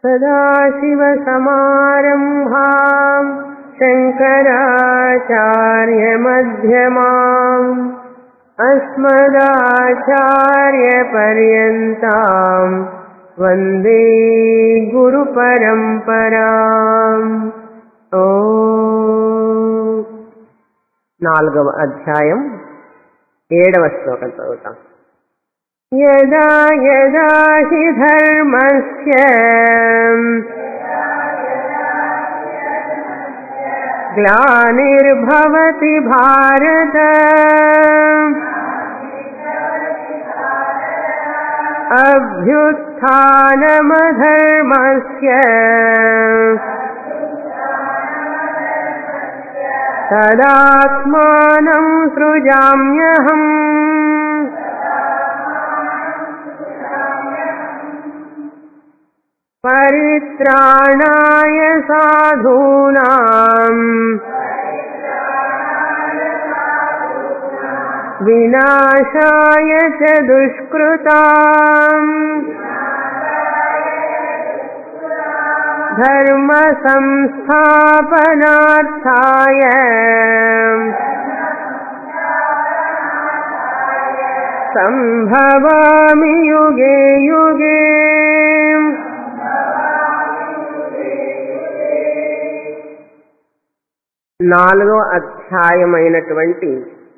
सदाशिवसमारम्भाम् शङ्कराचार्यमध्यमाम् अस्मदाचार्यपर्यन्ताम् वन्दे గురుపరంపరాం ఓ నాలుగవ అధ్యాయం ఏడవ శ్లోకం చదువుతాం యదా యదా హి ధర్మస్య గ్లానిర్భవతి భారత अभ्युत्थानमधर्मस्य तदात्मानं सृजाम्यहम् परित्राणाय साधूनाम् विनाशाय च दुष्कृताम् धर्मसंस्थापनार्थाय सम्भवामि युगे युगे నాలుగో అధ్యాయమైనటువంటి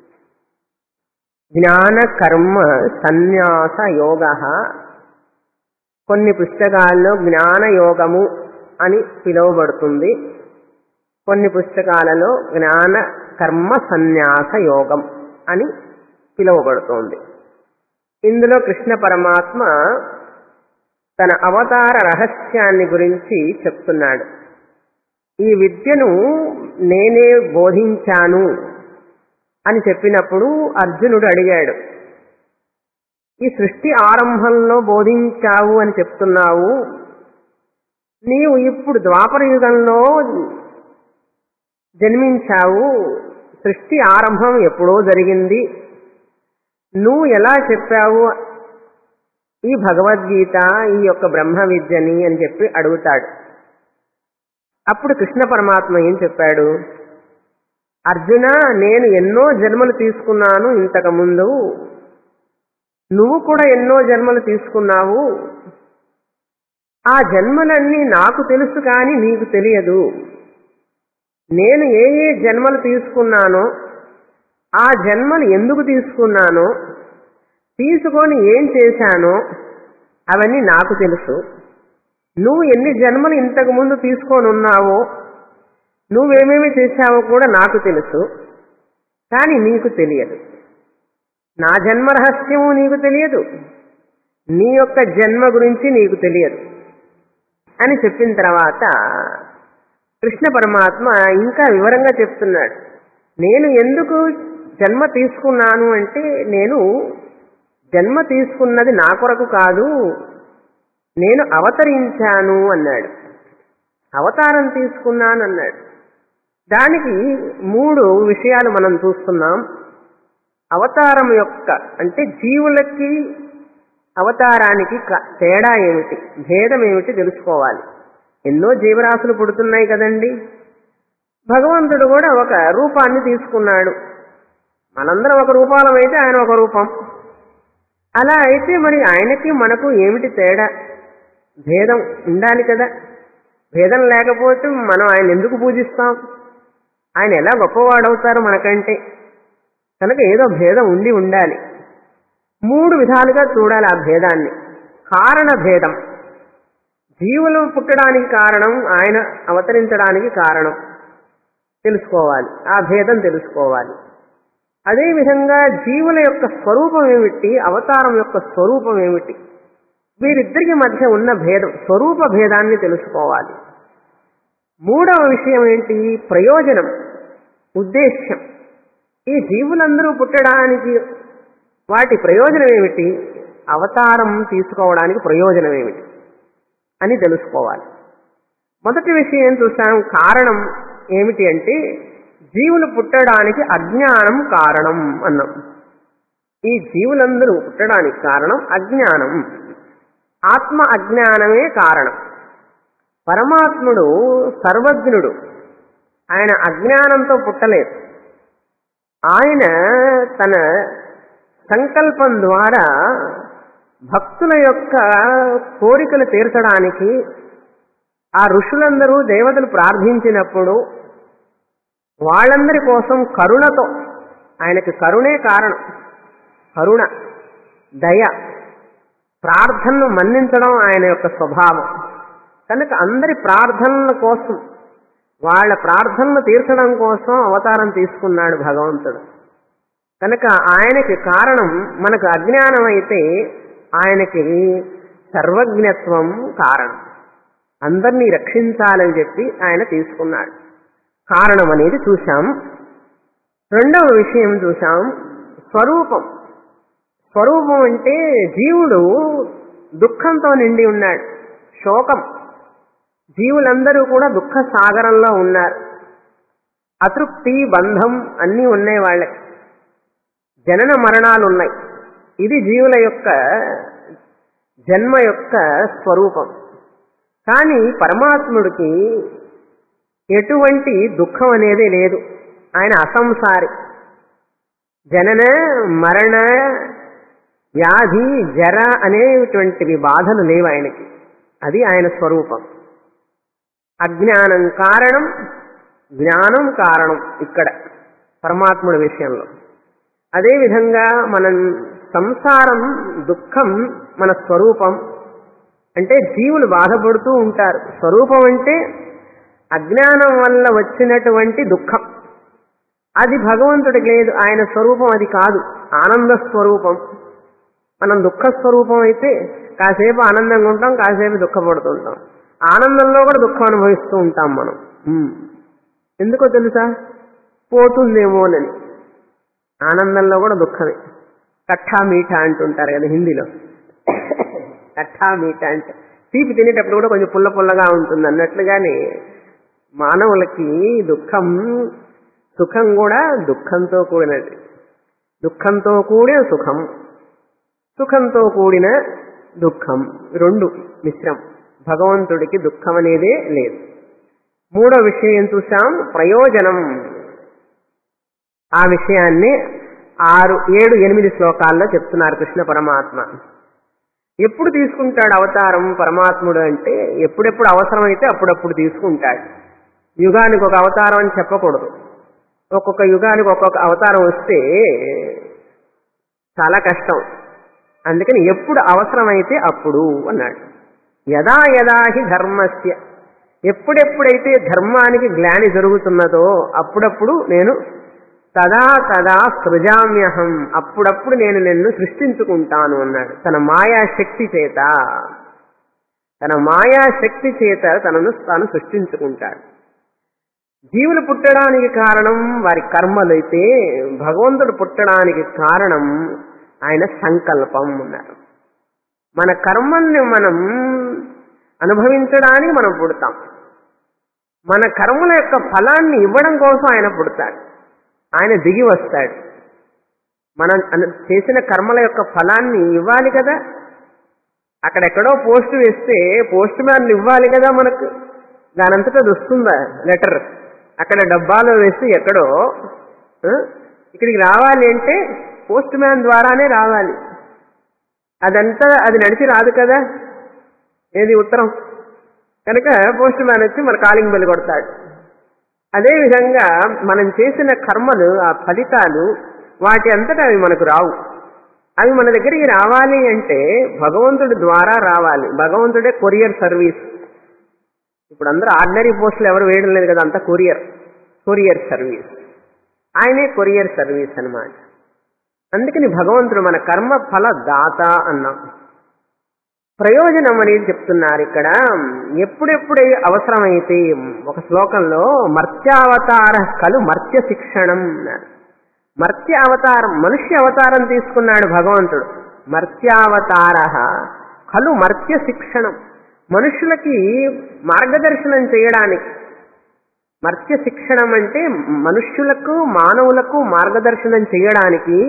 జ్ఞాన కర్మ సన్యాస యోగ కొన్ని పుస్తకాల్లో జ్ఞాన యోగము అని పిలువబడుతుంది కొన్ని పుస్తకాలలో జ్ఞాన కర్మ సన్యాస యోగం అని పిలువబడుతోంది ఇందులో కృష్ణ పరమాత్మ తన అవతార రహస్యాన్ని గురించి చెప్తున్నాడు ఈ విద్యను నేనే బోధించాను అని చెప్పినప్పుడు అర్జునుడు అడిగాడు ఈ సృష్టి ఆరంభంలో బోధించావు అని చెప్తున్నావు నీవు ఇప్పుడు ద్వాపర యుగంలో జన్మించావు సృష్టి ఆరంభం ఎప్పుడో జరిగింది నువ్వు ఎలా చెప్పావు ఈ భగవద్గీత ఈ యొక్క బ్రహ్మ విద్యని అని చెప్పి అడుగుతాడు అప్పుడు కృష్ణ పరమాత్మ ఏం చెప్పాడు అర్జున నేను ఎన్నో జన్మలు తీసుకున్నాను ఇంతకు ముందు నువ్వు కూడా ఎన్నో జన్మలు తీసుకున్నావు ఆ జన్మలన్నీ నాకు తెలుసు కానీ నీకు తెలియదు నేను ఏ ఏ జన్మలు తీసుకున్నానో ఆ జన్మలు ఎందుకు తీసుకున్నానో తీసుకొని ఏం చేశానో అవన్నీ నాకు తెలుసు నువ్వు ఎన్ని జన్మలు ఇంతకు ముందు తీసుకొని ఉన్నావో నువ్వేమేమి చేశావో కూడా నాకు తెలుసు కానీ నీకు తెలియదు నా జన్మ రహస్యము నీకు తెలియదు నీ యొక్క జన్మ గురించి నీకు తెలియదు అని చెప్పిన తర్వాత కృష్ణ పరమాత్మ ఇంకా వివరంగా చెప్తున్నాడు నేను ఎందుకు జన్మ తీసుకున్నాను అంటే నేను జన్మ తీసుకున్నది నా కొరకు కాదు నేను అవతరించాను అన్నాడు అవతారం తీసుకున్నాను అన్నాడు దానికి మూడు విషయాలు మనం చూస్తున్నాం అవతారం యొక్క అంటే జీవులకి అవతారానికి తేడా ఏమిటి భేదం ఏమిటి తెలుసుకోవాలి ఎన్నో జీవరాశులు పుడుతున్నాయి కదండి భగవంతుడు కూడా ఒక రూపాన్ని తీసుకున్నాడు మనందరం ఒక రూపాలం అయితే ఆయన ఒక రూపం అలా అయితే మరి ఆయనకి మనకు ఏమిటి తేడా భేదం ఉండాలి కదా భేదం లేకపోతే మనం ఆయన ఎందుకు పూజిస్తాం ఆయన ఎలా గొప్పవాడవుతారు మనకంటే కనుక ఏదో భేదం ఉండి ఉండాలి మూడు విధాలుగా చూడాలి ఆ భేదాన్ని కారణ భేదం జీవులు పుట్టడానికి కారణం ఆయన అవతరించడానికి కారణం తెలుసుకోవాలి ఆ భేదం తెలుసుకోవాలి అదేవిధంగా జీవుల యొక్క స్వరూపం ఏమిటి అవతారం యొక్క స్వరూపం ఏమిటి వీరిద్దరికి మధ్య ఉన్న భేదం స్వరూప భేదాన్ని తెలుసుకోవాలి మూడవ విషయం ఏంటి ప్రయోజనం ఉద్దేశ్యం ఈ జీవులందరూ పుట్టడానికి వాటి ప్రయోజనం ఏమిటి అవతారం తీసుకోవడానికి ప్రయోజనం ఏమిటి అని తెలుసుకోవాలి మొదటి విషయం చూసాం కారణం ఏమిటి అంటే జీవులు పుట్టడానికి అజ్ఞానం కారణం అన్నాం ఈ జీవులందరూ పుట్టడానికి కారణం అజ్ఞానం ఆత్మ అజ్ఞానమే కారణం పరమాత్ముడు సర్వజ్ఞుడు ఆయన అజ్ఞానంతో పుట్టలేదు ఆయన తన సంకల్పం ద్వారా భక్తుల యొక్క కోరికలు తీర్చడానికి ఆ ఋషులందరూ దేవతలు ప్రార్థించినప్పుడు వాళ్ళందరి కోసం కరుణతో ఆయనకి కరుణే కారణం కరుణ దయ ప్రార్థనలు మన్నించడం ఆయన యొక్క స్వభావం కనుక అందరి ప్రార్థనల కోసం వాళ్ళ ప్రార్థనలు తీర్చడం కోసం అవతారం తీసుకున్నాడు భగవంతుడు కనుక ఆయనకి కారణం మనకు అజ్ఞానం అయితే ఆయనకి సర్వజ్ఞత్వం కారణం అందరినీ రక్షించాలని చెప్పి ఆయన తీసుకున్నాడు కారణం అనేది చూశాం రెండవ విషయం చూశాం స్వరూపం స్వరూపం అంటే జీవుడు దుఃఖంతో నిండి ఉన్నాడు శోకం జీవులందరూ కూడా దుఃఖ సాగరంలో ఉన్నారు అతృప్తి బంధం అన్నీ ఉన్నాయి వాళ్ళకి జనన మరణాలు ఉన్నాయి ఇది జీవుల యొక్క జన్మ యొక్క స్వరూపం కానీ పరమాత్ముడికి ఎటువంటి దుఃఖం అనేది లేదు ఆయన అసంసారి జనన మరణ వ్యాధి జర అనేటువంటివి బాధలు లేవు ఆయనకి అది ఆయన స్వరూపం అజ్ఞానం కారణం జ్ఞానం కారణం ఇక్కడ పరమాత్ముడి విషయంలో అదేవిధంగా మనం సంసారం దుఃఖం మన స్వరూపం అంటే జీవులు బాధపడుతూ ఉంటారు స్వరూపం అంటే అజ్ఞానం వల్ల వచ్చినటువంటి దుఃఖం అది భగవంతుడికి లేదు ఆయన స్వరూపం అది కాదు ఆనంద స్వరూపం మనం దుఃఖ స్వరూపం అయితే కాసేపు ఆనందంగా ఉంటాం కాసేపు దుఃఖపడుతుంటాం ఆనందంలో కూడా దుఃఖం అనుభవిస్తూ ఉంటాం మనం ఉమ్. ఎందుకో తెలుసా పోతుందేమోనని ఆనందంలో కూడా దుఃఖమే కట్టా మీఠా అంటుంటారు కదా హిందీలో కట్టా మీఠా అంటే తీపి తినేటప్పుడు కూడా కొంచెం పుల్ల పుల్లగా ఉంటుంది అన్నట్లుగానే మానవులకి దుఃఖం సుఖం కూడా దుఃఖంతో కూడినది దుఃఖంతో కూడిన సుఖం సుఖంతో కూడిన దుఃఖం రెండు మిశ్రం భగవంతుడికి దుఃఖం అనేదే లేదు మూడో విషయం చూసాం ప్రయోజనం ఆ విషయాన్ని ఆరు ఏడు ఎనిమిది శ్లోకాల్లో చెప్తున్నారు కృష్ణ పరమాత్మ ఎప్పుడు తీసుకుంటాడు అవతారం పరమాత్ముడు అంటే ఎప్పుడెప్పుడు అవసరమైతే అప్పుడప్పుడు తీసుకుంటాడు యుగానికి ఒక అవతారం అని చెప్పకూడదు ఒక్కొక్క యుగానికి ఒక్కొక్క అవతారం వస్తే చాలా కష్టం అందుకని ఎప్పుడు అవసరమైతే అప్పుడు అన్నాడు యదా యదా హి ధర్మస్య ఎప్పుడెప్పుడైతే ధర్మానికి గ్లాని జరుగుతున్నదో అప్పుడప్పుడు నేను తదా తదా సృజామ్యహం అప్పుడప్పుడు నేను నిన్ను సృష్టించుకుంటాను అన్నాడు తన మాయాశక్తి చేత తన మాయాశక్తి చేత తనను తాను సృష్టించుకుంటాడు జీవులు పుట్టడానికి కారణం వారి కర్మలైతే భగవంతుడు పుట్టడానికి కారణం ఆయన సంకల్పం అన్నారు మన కర్మల్ని మనం అనుభవించడానికి మనం పుడతాం మన కర్మల యొక్క ఫలాన్ని ఇవ్వడం కోసం ఆయన పుడతాడు ఆయన దిగి వస్తాడు మనం అను- చేసిన కర్మల యొక్క ఫలాన్ని ఇవ్వాలి కదా అక్కడెక్కడో పోస్ట్ వేస్తే పోస్ట్ మ్యాన్ ఇవ్వాలి కదా మనకు దానంతటా అది వస్తుందా లెటర్ అక్కడ డబ్బాలో వేస్తే ఎక్కడో ఆ, ఇక్కడికి రావాలి అంటే పోస్ట్ మ్యాన్ ద్వారానే రావాలి అదంతా అది నడిచి రాదు కదా ఏది ఉత్తరం కనుక పోస్ట్ మ్యాన్ వచ్చి మన కాలింగ్ బెల్ కొడతాడు అదేవిధంగా మనం చేసిన కర్మలు ఆ ఫలితాలు వాటి అంతటా అవి మనకు రావు అవి మన దగ్గరికి రావాలి అంటే భగవంతుడి ద్వారా రావాలి భగవంతుడే కొరియర్ సర్వీస్ ఇప్పుడు అందరూ ఆర్డినరీ పోస్టులు ఎవరు వేయడం లేదు కదా అంతా కొరియర్ కొరియర్ సర్వీస్ ఆయనే కొరియర్ సర్వీస్ అన్నమాట అందుకని భగవంతుడు మన కర్మ ఫల దాత అన్నాం ప్రయోజనం అనేది చెప్తున్నారు ఇక్కడ ఎప్పుడెప్పుడు అవసరమైతే ఒక శ్లోకంలో మర్త్యావతార కలు మర్త్య శిక్షణం అన్నారు మర్త్య అవతారం మనుష్య అవతారం తీసుకున్నాడు భగవంతుడు మర్త్యావతార కలు మర్త్య శిక్షణం మనుషులకి మార్గదర్శనం చేయడానికి మర్త్య శిక్షణం అంటే మనుష్యులకు మానవులకు మార్గదర్శనం చేయడానికి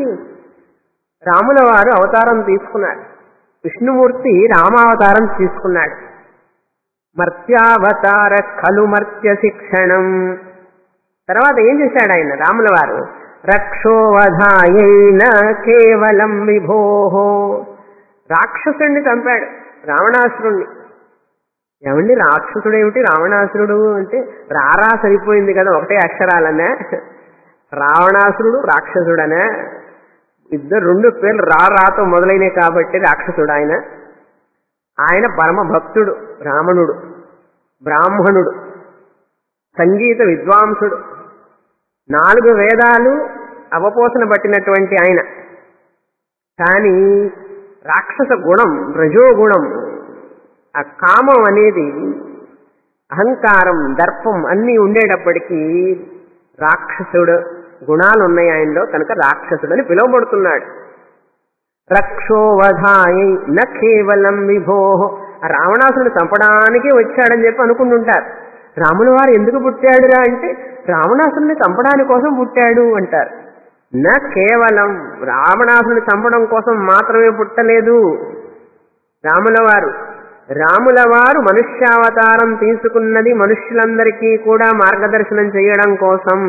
రాముల వారు అవతారం తీసుకున్నాడు విష్ణుమూర్తి రామావతారం తీసుకున్నాడు మర్త్యావతార ఖలు మర్త్య శిక్షణం తర్వాత ఏం చేశాడు ఆయన రాముల వారు రక్షోవధాయైన కేవలం విభోహో రాక్షసుడిని చంపాడు రావణాసురుణ్ణి ఏమండి రాక్షసుడు ఏమిటి రావణాసురుడు అంటే రారా సరిపోయింది కదా ఒకటే అక్షరాలనే రావణాసురుడు రాక్షసుడనే ఇద్దరు రెండు పేర్లు రా రాతో మొదలైనవి కాబట్టి రాక్షసుడు ఆయన ఆయన పరమ భక్తుడు రావణుడు బ్రాహ్మణుడు సంగీత విద్వాంసుడు నాలుగు వేదాలు అవపోసన పట్టినటువంటి ఆయన కానీ రాక్షస గుణం రజోగుణం ఆ కామం అనేది అహంకారం దర్పం అన్నీ ఉండేటప్పటికీ రాక్షసుడు గుణాలు ఉన్నాయి ఆయనలో కనుక రాక్షసుడు అని పిలువబడుతున్నాడు రక్షోవధాయ న కేవలం విభో ఆ రావణాసుని చంపడానికి వచ్చాడని చెప్పి అనుకుంటుంటారు రాముల వారు ఎందుకు పుట్టాడురా అంటే రావణాసుని చంపడానికి కోసం పుట్టాడు అంటారు నా కేవలం రావణాసుని చంపడం కోసం మాత్రమే పుట్టలేదు రాముల వారు రాముల వారు మనుష్యావతారం తీసుకున్నది మనుష్యులందరికీ కూడా మార్గదర్శనం చేయడం కోసం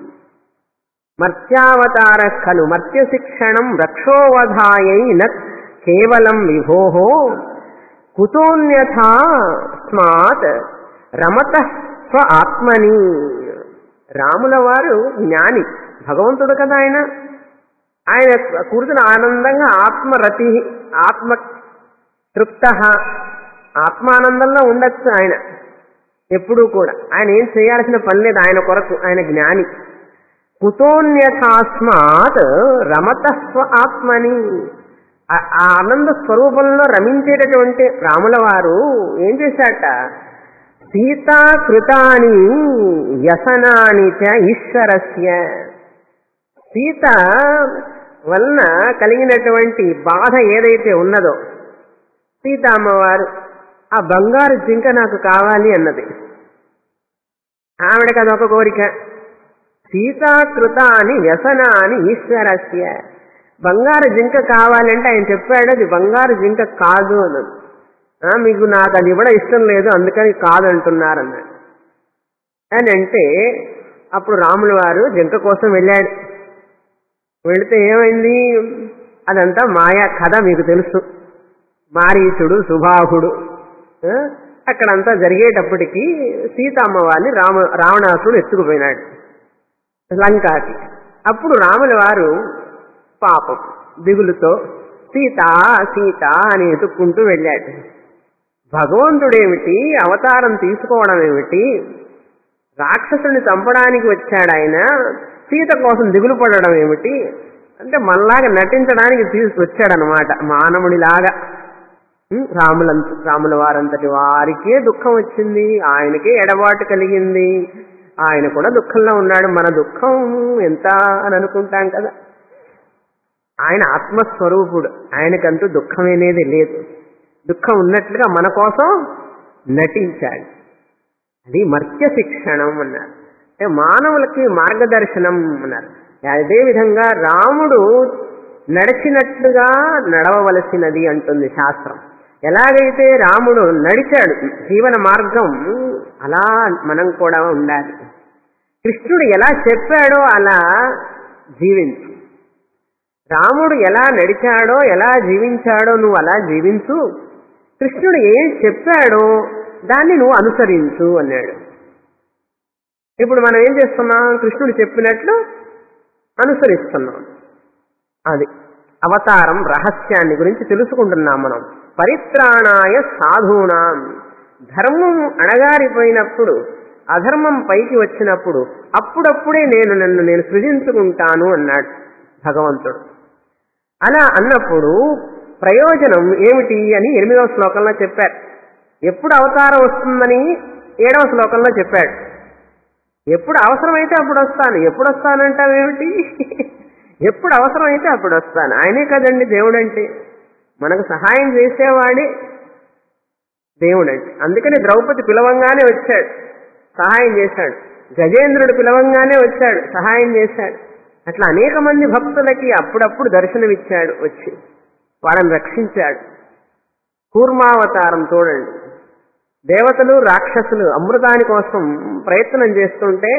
మర్త్యావతార ఖలు మర్త్య శిక్షణం రక్షోవధాయై న కేవలం విభోహో కుతోన్యథా స్మాత్ రమత స్వ ఆత్మని రాముల వారు జ్ఞాని భగవంతుడు కదా ఆయన ఆయన కూర్చుని ఆనందంగా ఆత్మరతి ఆత్మ తృప్త ఆత్మానందంలో ఉండొచ్చు ఆయన ఎప్పుడూ కూడా ఆయన ఏం చేయాల్సిన పని లేదు ఆయన కొరకు ఆయన జ్ఞాని కుతోన్యథాస్మాత్ రమత స్వ ఆత్మని ఆ ఆ ఆనంద స్వరూపంలో రమించేటటువంటి రాముల వారు ఏం చేశాట సీతాకృతాని వ్యసనాని చ ఈశ్వరస్య సీత వలన కలిగినటువంటి బాధ ఏదైతే ఉన్నదో సీత అమ్మవారు ఆ బంగారు జింక నాకు కావాలి అన్నది ఆవిడకి అదొక కోరిక సీతాకృతాని వ్యసనాని ఈశ్వరస్య బంగారు జింక కావాలంటే ఆయన చెప్పాడు అది బంగారు జింక కాదు అన్నది ఆ, మీకు నాకు అది ఇవ్వడం ఇష్టం లేదు అందుకని కాదంటున్నారన్నాడు అని అంటే అప్పుడు రాముల వారు జింక కోసం వెళ్ళాడు వెళితే ఏమైంది అదంతా మాయా కథ మీకు తెలుసు మారీచుడు సుబాహుడు ఆ, అక్కడంతా జరిగేటప్పటికి సీతమ్మవారిని రామ రావణాసుడు ఎత్తుకుపోయినాడు లంకాకి అప్పుడు రాముల వారు పాపం దిగులుతో సీత సీత అని ఎత్తుక్కుంటూ వెళ్ళాడు భగవంతుడేమిటి అవతారం తీసుకోవడం ఏమిటి రాక్షసుని చంపడానికి వచ్చాడు ఆయన సీత కోసం దిగులు పడడం ఏమిటి అంటే మనలాగా నటించడానికి తీసు వచ్చాడనమాట మానవుడిలాగా ఉం, రాములంత రాముల వారంతటి వారికే దుఃఖం వచ్చింది ఆయనకే ఎడబాటు కలిగింది ఆయన కూడా దుఃఖంలో ఉన్నాడు మన దుఃఖం ఎంత అని అనుకుంటాం కదా ఆయన ఆత్మస్వరూపుడు ఆయనకంటూ దుఃఖం అనేది లేదు దుఃఖం ఉన్నట్లుగా మన కోసం నటించాడు అది మర్త్య శిక్షణం అన్నారు అంటే మానవులకి మార్గదర్శనం అన్నారు అదేవిధంగా రాముడు నడిచినట్లుగా నడవవలసినది అంటుంది శాస్త్రం ఎలాగైతే రాముడు నడిచాడు జీవన మార్గం అలా మనం కూడా ఉండాలి కృష్ణుడు ఎలా చెప్పాడో అలా జీవించు రాముడు ఎలా నడిచాడో ఎలా జీవించాడో నువ్వు అలా జీవించు కృష్ణుడు ఏం చెప్పాడో దాన్ని నువ్వు అనుసరించు అన్నాడు ఇప్పుడు మనం ఏం చేస్తున్నాం కృష్ణుడు చెప్పినట్లు అనుసరిస్తున్నాం అది అవతారం రహస్యాన్ని గురించి తెలుసుకుంటున్నాం మనం పరిత్రాణాయ సాధూనాం ధర్మం అణగారిపోయినప్పుడు అధర్మం పైకి వచ్చినప్పుడు అప్పుడప్పుడే నేను నన్ను నేను సృజించుకుంటాను అన్నాడు భగవంతుడు అలా అన్నప్పుడు ప్రయోజనం ఏమిటి అని ఎనిమిదవ శ్లోకంలో చెప్పారు ఎప్పుడు అవతారం వస్తుందని ఏడవ శ్లోకంలో చెప్పాడు ఎప్పుడు అవసరమైతే అప్పుడు వస్తాను ఎప్పుడు వస్తానంటావేమిటి ఎప్పుడు అవసరమైతే అప్పుడు వస్తాను ఆయనే కదండి దేవుడంటే మనకు సహాయం చేసేవాడే దేవుడంటే అందుకని ద్రౌపది పిలవంగానే వచ్చాడు సహాయం చేశాడు గజేంద్రుడు పిలవంగానే వచ్చాడు సహాయం చేశాడు అట్లా అనేక మంది భక్తులకి అప్పుడప్పుడు దర్శనమిచ్చాడు వచ్చి వాళ్ళని రక్షించాడు కూర్మావతారం చూడండి దేవతలు రాక్షసులు అమృతాని కోసం ప్రయత్నం చేస్తుంటే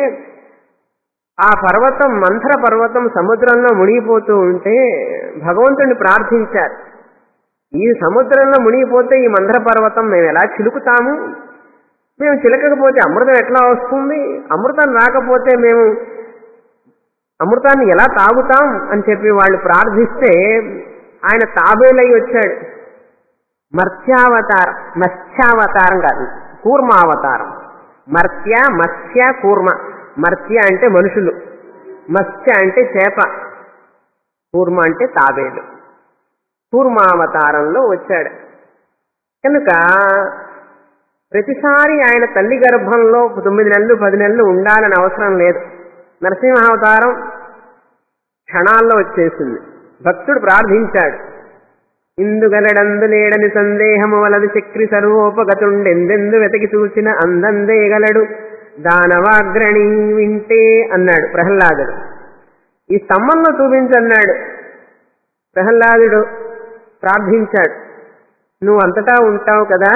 ఆ పర్వతం మంథర పర్వతం సముద్రంలో మునిగిపోతూ ఉంటే భగవంతుడిని ప్రార్థించారు ఈ సముద్రంలో మునిగిపోతే ఈ మంథర పర్వతం మేము ఎలా చిలుకుతాము మేము చిలకకపోతే అమృతం ఎట్లా వస్తుంది అమృతం రాకపోతే మేము అమృతాన్ని ఎలా తాగుతాం అని చెప్పి వాళ్ళు ప్రార్థిస్తే ఆయన తాబేలై వచ్చాడు మత్స్యావతారం మత్స్యావతారం కాదు కూర్మావతారం మర్త్య మత్స్య కూర్మ మర్త్య అంటే మనుషులు మత్స్య అంటే చేప కూర్మ అంటే తాబేలు కూర్మావతారంలో వచ్చాడు కనుక ప్రతిసారి ఆయన తల్లి గర్భంలో తొమ్మిది నెలలు పది నెలలు ఉండాలని అవసరం లేదు నరసింహావతారం క్షణాల్లో వచ్చేసింది భక్తుడు ప్రార్థించాడు ఇందుగలడందు లేడని సందేహము వలది చక్రి సర్వోపగతుండెందెందు వెతికి చూసిన అందందేగలడు దానవాగ్రణి వింటే అన్నాడు ప్రహ్లాదుడు ఈ స్తంభంలో చూపించన్నాడు ప్రహ్లాదుడు ప్రార్థించాడు నువ్వు అంతటా ఉంటావు కదా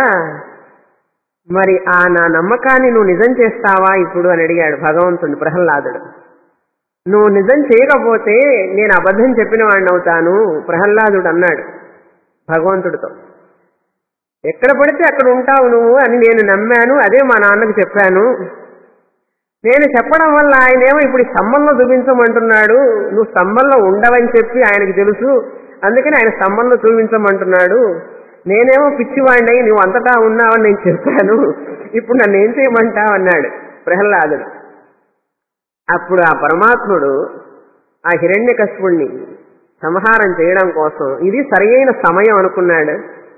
మరి ఆ నా నమ్మకాన్ని నువ్వు నిజం చేస్తావా ఇప్పుడు అని అడిగాడు భగవంతుడు ప్రహ్లాదుడు నువ్వు నిజం చేయకపోతే నేను అబద్ధం చెప్పిన వాడిని అవుతాను ప్రహ్లాదుడు అన్నాడు భగవంతుడితో ఎక్కడ పడితే అక్కడ ఉంటావు నువ్వు అని నేను నమ్మాను అదే మా నాన్నకు చెప్పాను నేను చెప్పడం వల్ల ఆయనేమో ఇప్పుడు ఈ స్తంభంలో చూపించమంటున్నాడు నువ్వు స్తంభంలో ఉండవని చెప్పి ఆయనకు తెలుసు అందుకని ఆయన స్తంభంలో చూపించమంటున్నాడు నేనేమో పిచ్చివాడినై నువ్వు అంతటా ఉన్నావని నేను చెప్పాను ఇప్పుడు నన్ను ఏం చేయమంటావు అన్నాడు ప్రహ్లాదుడు అప్పుడు ఆ పరమాత్ముడు ఆ హిరణ్యకశిపుణ్ణి సంహారం చేయడం కోసం ఇది సరియైన సమయం అనుకున్నాడు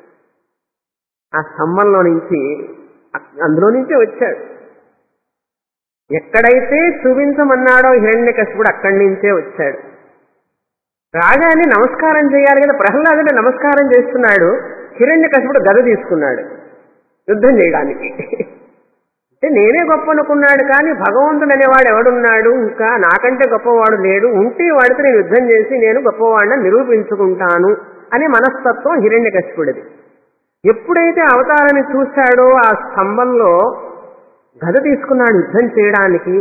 ఆ స్తంభంలో నుంచి అందులో నుంచే వచ్చాడు ఎక్కడైతే చూపించమన్నాడో హిరణ్యకశిపుడు అక్కడి నుంచే వచ్చాడు రాగానే నమస్కారం చేయాలి కదా ప్రహ్లాదుడు నమస్కారం చేస్తున్నాడు హిరణ్యకశిపుడు గద తీసుకున్నాడు యుద్ధం చేయడానికి అంటే నేనే గొప్ప అనుకున్నాడు కానీ భగవంతుడు అనేవాడు ఎవడున్నాడు ఇంకా నాకంటే గొప్పవాడు లేడు ఉంటే వాడితో నేను యుద్ధం చేసి నేను గొప్పవాడిని నిరూపించుకుంటాను అనే మనస్తత్వం హిరణ్యకశిపుడిది ఎప్పుడైతే అవతారాన్ని చూశాడో ఆ స్తంభంలో గద తీసుకున్నాడు యుద్ధం చేయడానికి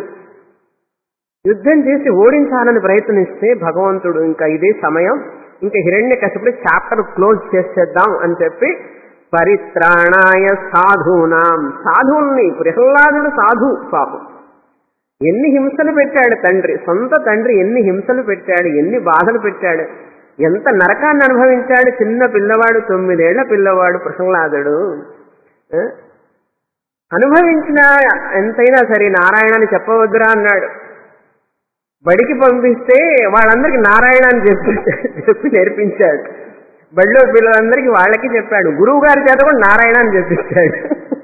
యుద్ధం చేసి ఓడించాలని ప్రయత్నిస్తే భగవంతుడు ఇంకా ఇదే సమయం ఇంకా హిరణ్య కశిపుడు చాప్టర్ క్లోజ్ చేసేద్దాం అని చెప్పి పరిత్రాణాయ సాధూనాం సాధువుల్ని ప్రహ్లాదుడు సాధు పాపం ఎన్ని హింసలు పెట్టాడు తండ్రి సొంత తండ్రి ఎన్ని హింసలు పెట్టాడు ఎన్ని బాధలు పెట్టాడు ఎంత నరకాన్ని అనుభవించాడు చిన్న పిల్లవాడు తొమ్మిదేళ్ల పిల్లవాడు ప్రహ్లాదుడు ఆ? అనుభవించిన ఎంతైనా సరే నారాయణని చెప్పవద్దురా అన్నాడు బడికి పంపిస్తే వాళ్ళందరికీ నారాయణ అని చెప్పి చెప్పి నేర్పించాడు బడిలో పిల్లలందరికీ వాళ్ళకి చెప్పాడు గురువు గారి చేత కూడా నారాయణ అని చెప్పించాడు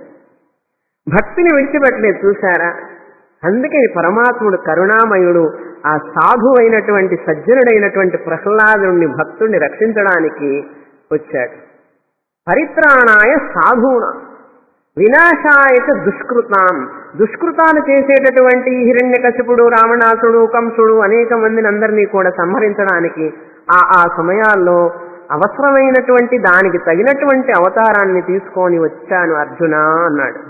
భక్తిని విడిచిపెట్టలేదు చూసారా అందుకే పరమాత్ముడు కరుణామయుడు ఆ సాధు అయినటువంటి సజ్జనుడైనటువంటి ప్రహ్లాదుని భక్తుడిని రక్షించడానికి వచ్చాడు పరిత్రాణాయ సాధూన వినాశాయత దుష్కృతాం దుష్కృతాలు చేసేటటువంటి హిరణ్యకశిపుడు రావణాసుడు కంసుడు అనేక మందిని అందరినీ కూడా సంహరించడానికి ఆ ఆ సమయాల్లో అవసరమైనటువంటి దానికి తగినటువంటి అవతారాన్ని తీసుకొని వచ్చాను అర్జున అన్నాడు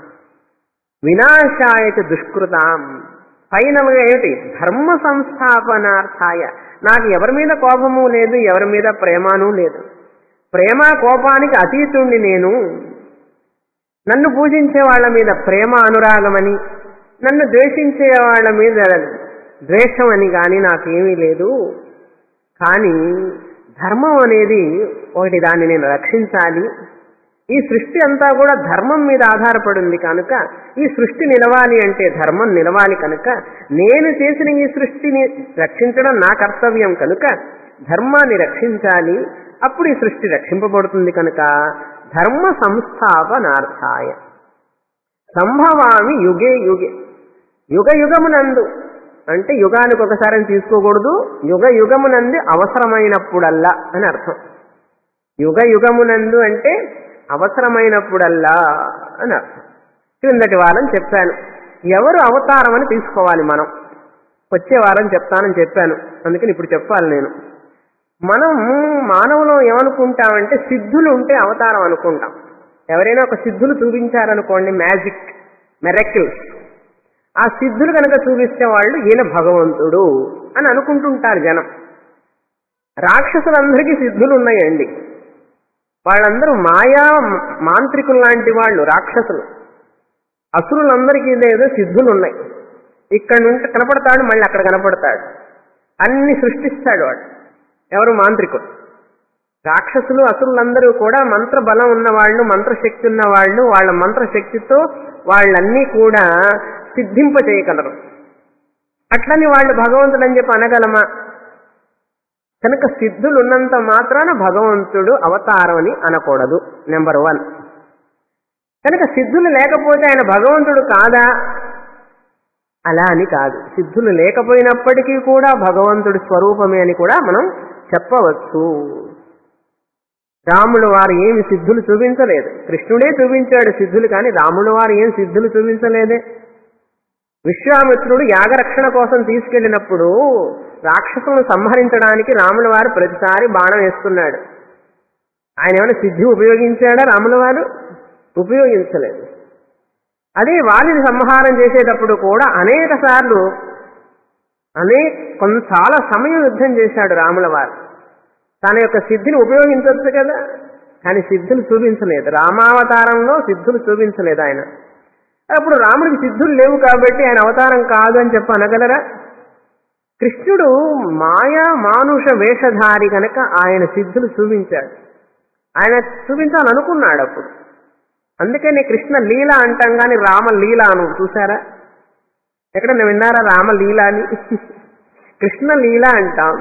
వినాశాయత దుష్కృతాం ఫైనల్గా ఏమిటి ధర్మ సంస్థాపనార్థాయ నాకు ఎవరి మీద కోపము లేదు ఎవరి మీద ప్రేమను లేదు ప్రేమ కోపానికి అతీతుణ్ణి నేను నన్ను పూజించే వాళ్ళ మీద ప్రేమ అనురాగమని నన్ను ద్వేషించే వాళ్ళ మీద ద్వేషం అని కానీ నాకేమీ లేదు కానీ ధర్మం అనేది ఒకటి దాన్ని నేను రక్షించాలి ఈ సృష్టి అంతా కూడా ధర్మం మీద ఆధారపడింది కనుక ఈ సృష్టి నిలవాలి అంటే ధర్మం నిలవాలి కనుక నేను చేసిన ఈ సృష్టిని రక్షించడం నా కర్తవ్యం కనుక ధర్మాన్ని రక్షించాలి అప్పుడు ఈ సృష్టి రక్షింపబడుతుంది కనుక ధర్మ సంస్థాపనార్థాయ సంభవామి యుగే యుగే యుగ యుగమునందు అంటే యుగానికి ఒకసారి తీసుకోకూడదు యుగ యుగమునందు అవసరమైనప్పుడల్లా అని అర్థం యుగ యుగమునందు అంటే అవసరమైనప్పుడల్లా అని అర్థం క్రిందటి వారం చెప్పాను ఎవరు అవతారం అని తీసుకోవాలి మనం వచ్చే వారం చెప్తానని చెప్పాను అందుకని ఇప్పుడు చెప్పాలి నేను మనం మానవులు ఏమనుకుంటామంటే సిద్ధులు ఉంటే అవతారం అనుకుంటాం ఎవరైనా ఒక సిద్ధులు చూపించారనుకోండి మ్యాజిక్ మెరకిల్స్ ఆ సిద్ధులు కనుక చూపిస్తే వాళ్ళు ఈయన భగవంతుడు అని అనుకుంటుంటారు జనం రాక్షసులందరికీ సిద్ధులు ఉన్నాయండి వాళ్ళందరూ మాయా మాంత్రికులు లాంటి వాళ్ళు రాక్షసులు అసురులందరికీ ఏదో సిద్ధులు ఉన్నాయి ఇక్కడ నుండి కనపడతాడు మళ్ళీ అక్కడ కనపడతాడు అన్ని సృష్టిస్తాడు వాడు ఎవరు మాంత్రికుడు రాక్షసులు అసురులందరూ కూడా మంత్ర బలం ఉన్న వాళ్ళు మంత్రశక్తి ఉన్న వాళ్ళు వాళ్ళ మంత్రశక్తితో వాళ్ళన్నీ కూడా సిద్ధింప చేయగలరు అట్లని వాళ్ళు భగవంతుడు అని చెప్పి అనగలమా కనుక సిద్ధులు ఉన్నంత మాత్రాన భగవంతుడు అవతారం అని అనకూడదు నెంబర్ వన్ కనుక సిద్ధులు లేకపోతే ఆయన భగవంతుడు కాదా అలా అని కాదు సిద్ధులు లేకపోయినప్పటికీ కూడా భగవంతుడి స్వరూపమే అని కూడా మనం చెప్పవచ్చు రాముడు వారు ఏమి సిద్ధులు చూపించలేదు కృష్ణుడే చూపించాడు సిద్ధులు కానీ రాముడు వారు ఏం సిద్ధులు చూపించలేదే విశ్వామిత్రుడు యాగరక్షణ కోసం తీసుకెళ్లినప్పుడు రాక్షసులను సంహరించడానికి రాముల వారు ప్రతిసారి బాణం వేస్తున్నాడు ఆయన ఏమైనా సిద్ధి ఉపయోగించాడా రాముల వారు ఉపయోగించలేదు అదే వారిని సంహారం చేసేటప్పుడు కూడా అనేక సార్లు అనేక కొంత చాలా సమయం యుద్ధం చేశాడు రాముల వారు తన యొక్క సిద్ధిని ఉపయోగించవచ్చు కదా కానీ సిద్ధులు చూపించలేదు రామావతారంలో సిద్ధులు చూపించలేదు ఆయన అప్పుడు రాముడికి సిద్ధులు లేవు కాబట్టి ఆయన అవతారం కాదు అని చెప్పి అనగలరా కృష్ణుడు మాయా మానుష వేషధారి కనుక ఆయన సిద్ధులు చూపించాడు ఆయన చూపించాలనుకున్నాడు అప్పుడు అందుకని కృష్ణ లీల అంటాం కానీ రామ లీల అను చూసారా ఎక్కడన్నా విన్నారా రామ లీల అని కృష్ణ లీల అంటాం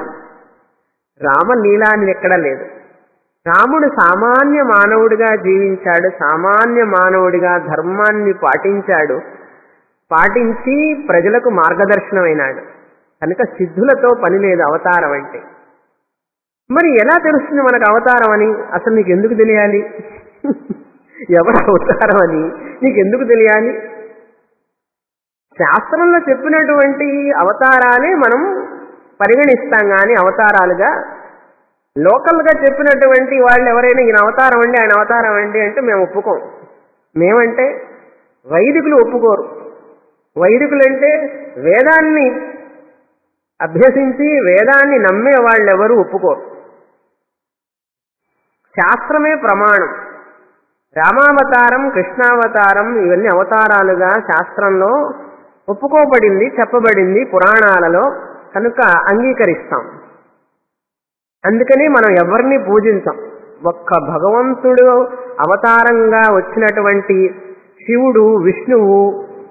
రామ లీల అని ఎక్కడ లేదు రాముడు సామాన్య మానవుడిగా జీవించాడు సామాన్య మానవుడిగా ధర్మాన్ని పాటించాడు పాటించి ప్రజలకు మార్గదర్శనమైనాడు కనుక సిద్ధులతో పని లేదు అవతారం అంటే మరి ఎలా తెలుస్తుంది మనకు అవతారం అని అసలు నీకు ఎందుకు తెలియాలి ఎవరు అవతారం అని నీకు ఎందుకు తెలియాలి శాస్త్రంలో చెప్పినటువంటి అవతారాలే మనం పరిగణిస్తాం కానీ అవతారాలుగా లోకల్ గా చెప్పినటువంటి వాళ్ళు ఎవరైనా ఈయన అవతారం అండి ఆయన అవతారం అండి అంటే మేము ఒప్పుకోం మేమంటే వైదికులు ఒప్పుకోరు వైదికులు అంటే వేదాన్ని అభ్యసించి వేదాన్ని నమ్మే వాళ్ళు ఎవరు ఒప్పుకోరు శాస్త్రమే ప్రమాణం రామావతారం కృష్ణావతారం ఇవన్నీ అవతారాలుగా శాస్త్రంలో ఒప్పుకోబడింది చెప్పబడింది పురాణాలలో కనుక అంగీకరిస్తాం అందుకని మనం ఎవరిని పూజించాం ఒక్క భగవంతుడు అవతారంగా వచ్చినటువంటి శివుడు విష్ణువు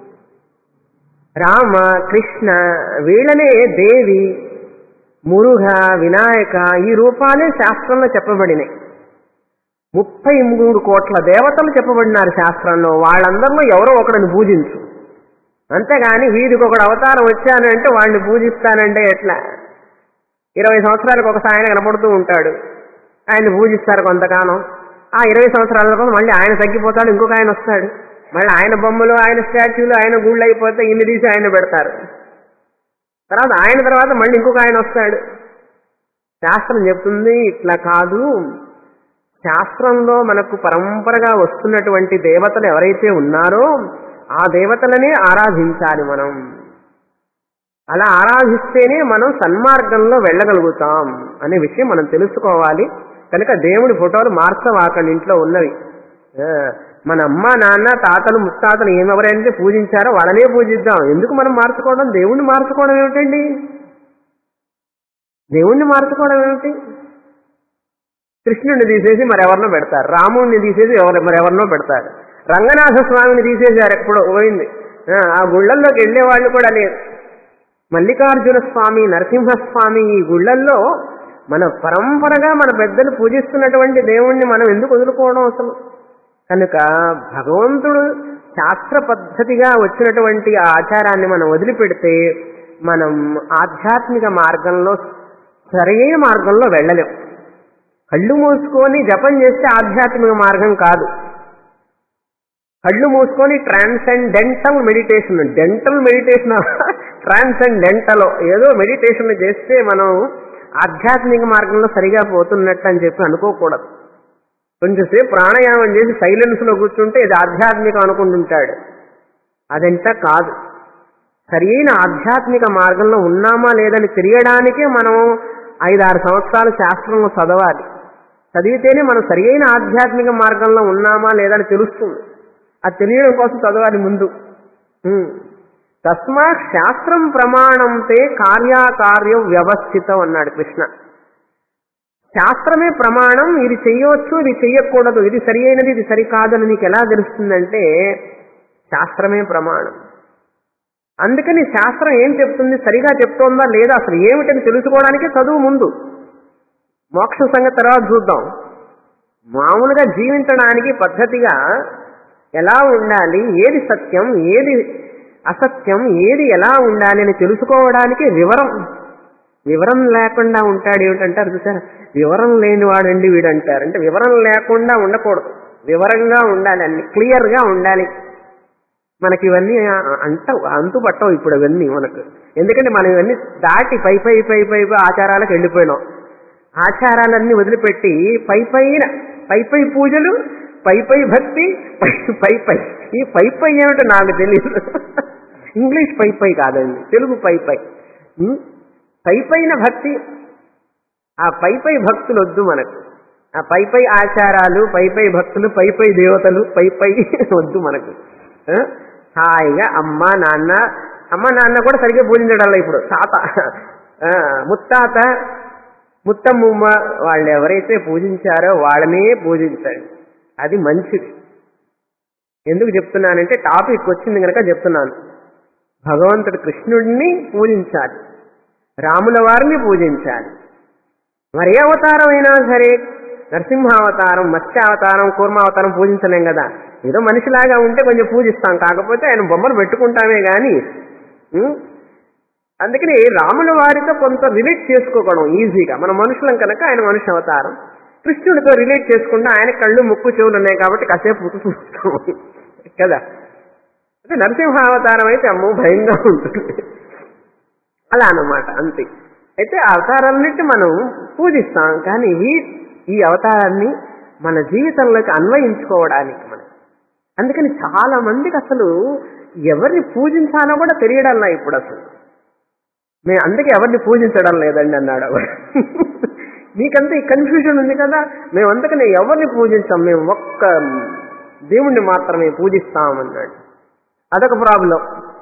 రామ కృష్ణ వీళ్ళనే దేవి మురుగ వినాయక ఈ రూపాలే శాస్త్రంలో చెప్పబడినాయి ముప్పై మూడు కోట్ల దేవతలు చెప్పబడినారు శాస్త్రంలో వాళ్ళందరిలో ఎవరో ఒకడిని పూజించు అంతేగాని వీధికి ఒకడు అవతారం వచ్చానంటే వాడిని పూజిస్తానంటే ఎట్లా ఇరవై సంవత్సరాలకు ఒకసారి ఆయన కనపడుతూ ఉంటాడు ఆయన పూజిస్తారు కొంతకాలం ఆ ఇరవై సంవత్సరాల కోసం మళ్ళీ ఆయన తగ్గిపోతాడు ఇంకొక ఆయన వస్తాడు మళ్ళీ ఆయన బొమ్మలు ఆయన స్టాచ్యూలు ఆయన గుళ్ళు అయిపోతే ఇన్ని తీసి ఆయన పెడతారు తర్వాత ఆయన తర్వాత మళ్ళీ ఇంకొక ఆయన వస్తాడు శాస్త్రం చెప్తుంది ఇట్లా కాదు శాస్త్రంలో మనకు పరంపరగా వస్తున్నటువంటి దేవతలు ఎవరైతే ఉన్నారో ఆ దేవతలనే ఆరాధించాలి మనం అలా ఆరాధిస్తేనే మనం సన్మార్గంలో వెళ్ళగలుగుతాం అనే విషయం మనం తెలుసుకోవాలి కనుక దేవుడి ఫోటోలు మార్చవాకండి ఇంట్లో ఉన్నవి ఆ, మన అమ్మ నాన్న తాతలు ముత్తాతలు ఏమెవరైతే పూజించారో వాళ్ళనే పూజిద్దాం ఎందుకు మనం మార్చుకోవడం దేవుణ్ణి మార్చుకోవడం ఏమిటండి దేవుణ్ణి మార్చుకోవడం ఏమిటి కృష్ణుడిని తీసేసి మరెవరినో పెడతారు రాముడిని తీసేసి ఎవరు మరెవరినో పెడతారు రంగనాథ స్వామిని తీసేశారు ఎప్పుడో పోయింది ఆ, ఆ గుళ్ళల్లోకి వెళ్ళే వాళ్ళు కూడా లేరు మల్లికార్జున స్వామి నరసింహస్వామి ఈ గుళ్ళల్లో మన పరంపరగా మన పెద్దలు పూజిస్తున్నటువంటి దేవుణ్ణి మనం ఎందుకు వదులుకోవడం అసలు కనుక భగవంతుడు శాస్త్ర పద్ధతిగా వచ్చినటువంటి ఆ ఆచారాన్ని మనం వదిలిపెడితే మనం ఆధ్యాత్మిక మార్గంలో సరైన మార్గంలో వెళ్ళలేం కళ్ళు మూసుకొని జపం చేస్తే ఆధ్యాత్మిక మార్గం కాదు కళ్ళు మూసుకొని transcendental meditation dental meditation transcendental ఏదో మెడిటేషన్ చేస్తే మనం ఆధ్యాత్మిక మార్గంలో సరిగా పోతున్నట్టు అని చెప్పి అనుకోకూడదు కొంచెంసేపు ప్రాణాయామం చేసి సైలెన్స్ లో కూర్చుంటే ఇది ఆధ్యాత్మికం అనుకుంటుంటాడు అదంతా కాదు సరైన ఆధ్యాత్మిక మార్గంలో ఉన్నామా లేదని తెలియడానికే మనం ఐదారు సంవత్సరాలు శాస్త్రంలో చదవాలి చదివితేనే మనం సరియైన ఆధ్యాత్మిక మార్గంలో ఉన్నామా లేదని తెలుస్తుంది అది తెలియడం కోసం చదవాలి ముందు ఉమ్. తస్మాత్ శాస్త్రం ప్రమాణంతే కార్యాకార్య వ్యవస్థితం అన్నాడు కృష్ణ శాస్త్రమే ప్రమాణం ఇది చెయ్యొచ్చు ఇది చెయ్యకూడదు ఇది సరి అయినది ఇది సరికాదని నీకు ఎలా తెలుస్తుందంటే శాస్త్రమే ప్రమాణం అందుకని శాస్త్రం ఏం చెప్తుంది సరిగా చెప్తోందా లేదా అసలు ఏమిటని తెలుసుకోవడానికి చదువు ముందు మోక్ష సంగతి తర్వాత చూద్దాం మామూలుగా జీవించడానికి పద్ధతిగా ఎలా ఉండాలి ఏది సత్యం ఏది అసత్యం ఏది ఎలా ఉండాలి అని తెలుసుకోవడానికి వివరం వివరం లేకుండా ఉంటాడు ఏమిటంటారు చూసారా వివరం లేనివాడండి వీడు అంటారు అంటే వివరం లేకుండా ఉండకూడదు వివరంగా ఉండాలి అన్ని క్లియర్గా ఉండాలి మనకి ఇవన్నీ అంట అంతు పట్టవు ఇప్పుడు ఇవన్నీ మనకు ఎందుకంటే మనం ఇవన్నీ దాటి పై పై పై పై పై ఆచారాలకు వెళ్ళిపోయినాం ఆచారాలన్నీ వదిలిపెట్టి పై పైన పై పై పూజలు పై పై భక్తి పై పై పై ఈ పై పై ఏమిటో నాకు తెలియదు ఇంగ్లీష్ పై పై కాదండి తెలుగు పై పై ఉం? పై పైన భక్తి ఆ పై పై భక్తులు వద్దు మనకు ఆ పై పై ఆచారాలు పై పై భక్తులు పై పై దేవతలు పై పై వద్దు మనకు ఆ? హాయిగా అమ్మ నాన్న అమ్మ నాన్న కూడా సరిగ్గా పూజించడం ఇప్పుడు తాత ఆ, ముత్తాత ముత్తమ్మ వాళ్ళు ఎవరైతే పూజించారో వాళ్ళనే పూజించండి అది మంచిది ఎందుకు చెప్తున్నానంటే టాపిక్ వచ్చింది కనుక చెప్తున్నాను భగవంతుడు కృష్ణుడిని పూజించాలి రాముల వారిని పూజించాలి మరి ఏ అవతారం అయినా సరే నరసింహావతారం మత్స్యావతారం కూర్మావతారం పూజించలేం కదా ఏదో మనిషిలాగా ఉంటే కొంచెం పూజిస్తాం కాకపోతే ఆయన బొమ్మను పెట్టుకుంటామే గాని ఉం? అందుకని రాముల వారితో కొంత రిలేట్ చేసుకోవడం ఈజీగా మన మనుషులం కనుక ఆయన మనిషి అవతారం కృష్ణుడితో రిలేట్ చేసుకుంటే ఆయన కళ్ళు ముక్కు చెవులు ఉన్నాయి కాబట్టి కాసేపు ముక్కు చూస్తాం కదా అదే నరసింహావతారం అయితే అమ్మో భయంగా ఉంటుంది అలా అన్నమాట అంతే అయితే ఆ అవతారాలన్నిటి మనం పూజిస్తాం కానీ ఈ ఈ అవతారాన్ని మన జీవితంలోకి అన్వయించుకోవడానికి మనం అందుకని చాలా మందికి అసలు ఎవరిని పూజించాలో కూడా తెలియడంలా ఇప్పుడు అసలు మేము అందుకే ఎవరిని పూజించడం లేదండి అన్నాడు ఆవిడ మీకంతా ఈ కన్ఫ్యూజన్ ఉంది కదా మేము అందుకనే ఎవరిని పూజించాం మేము ఒక్క దేవుణ్ణి మాత్రమే పూజిస్తామన్నాడు అదొక ప్రాబ్లం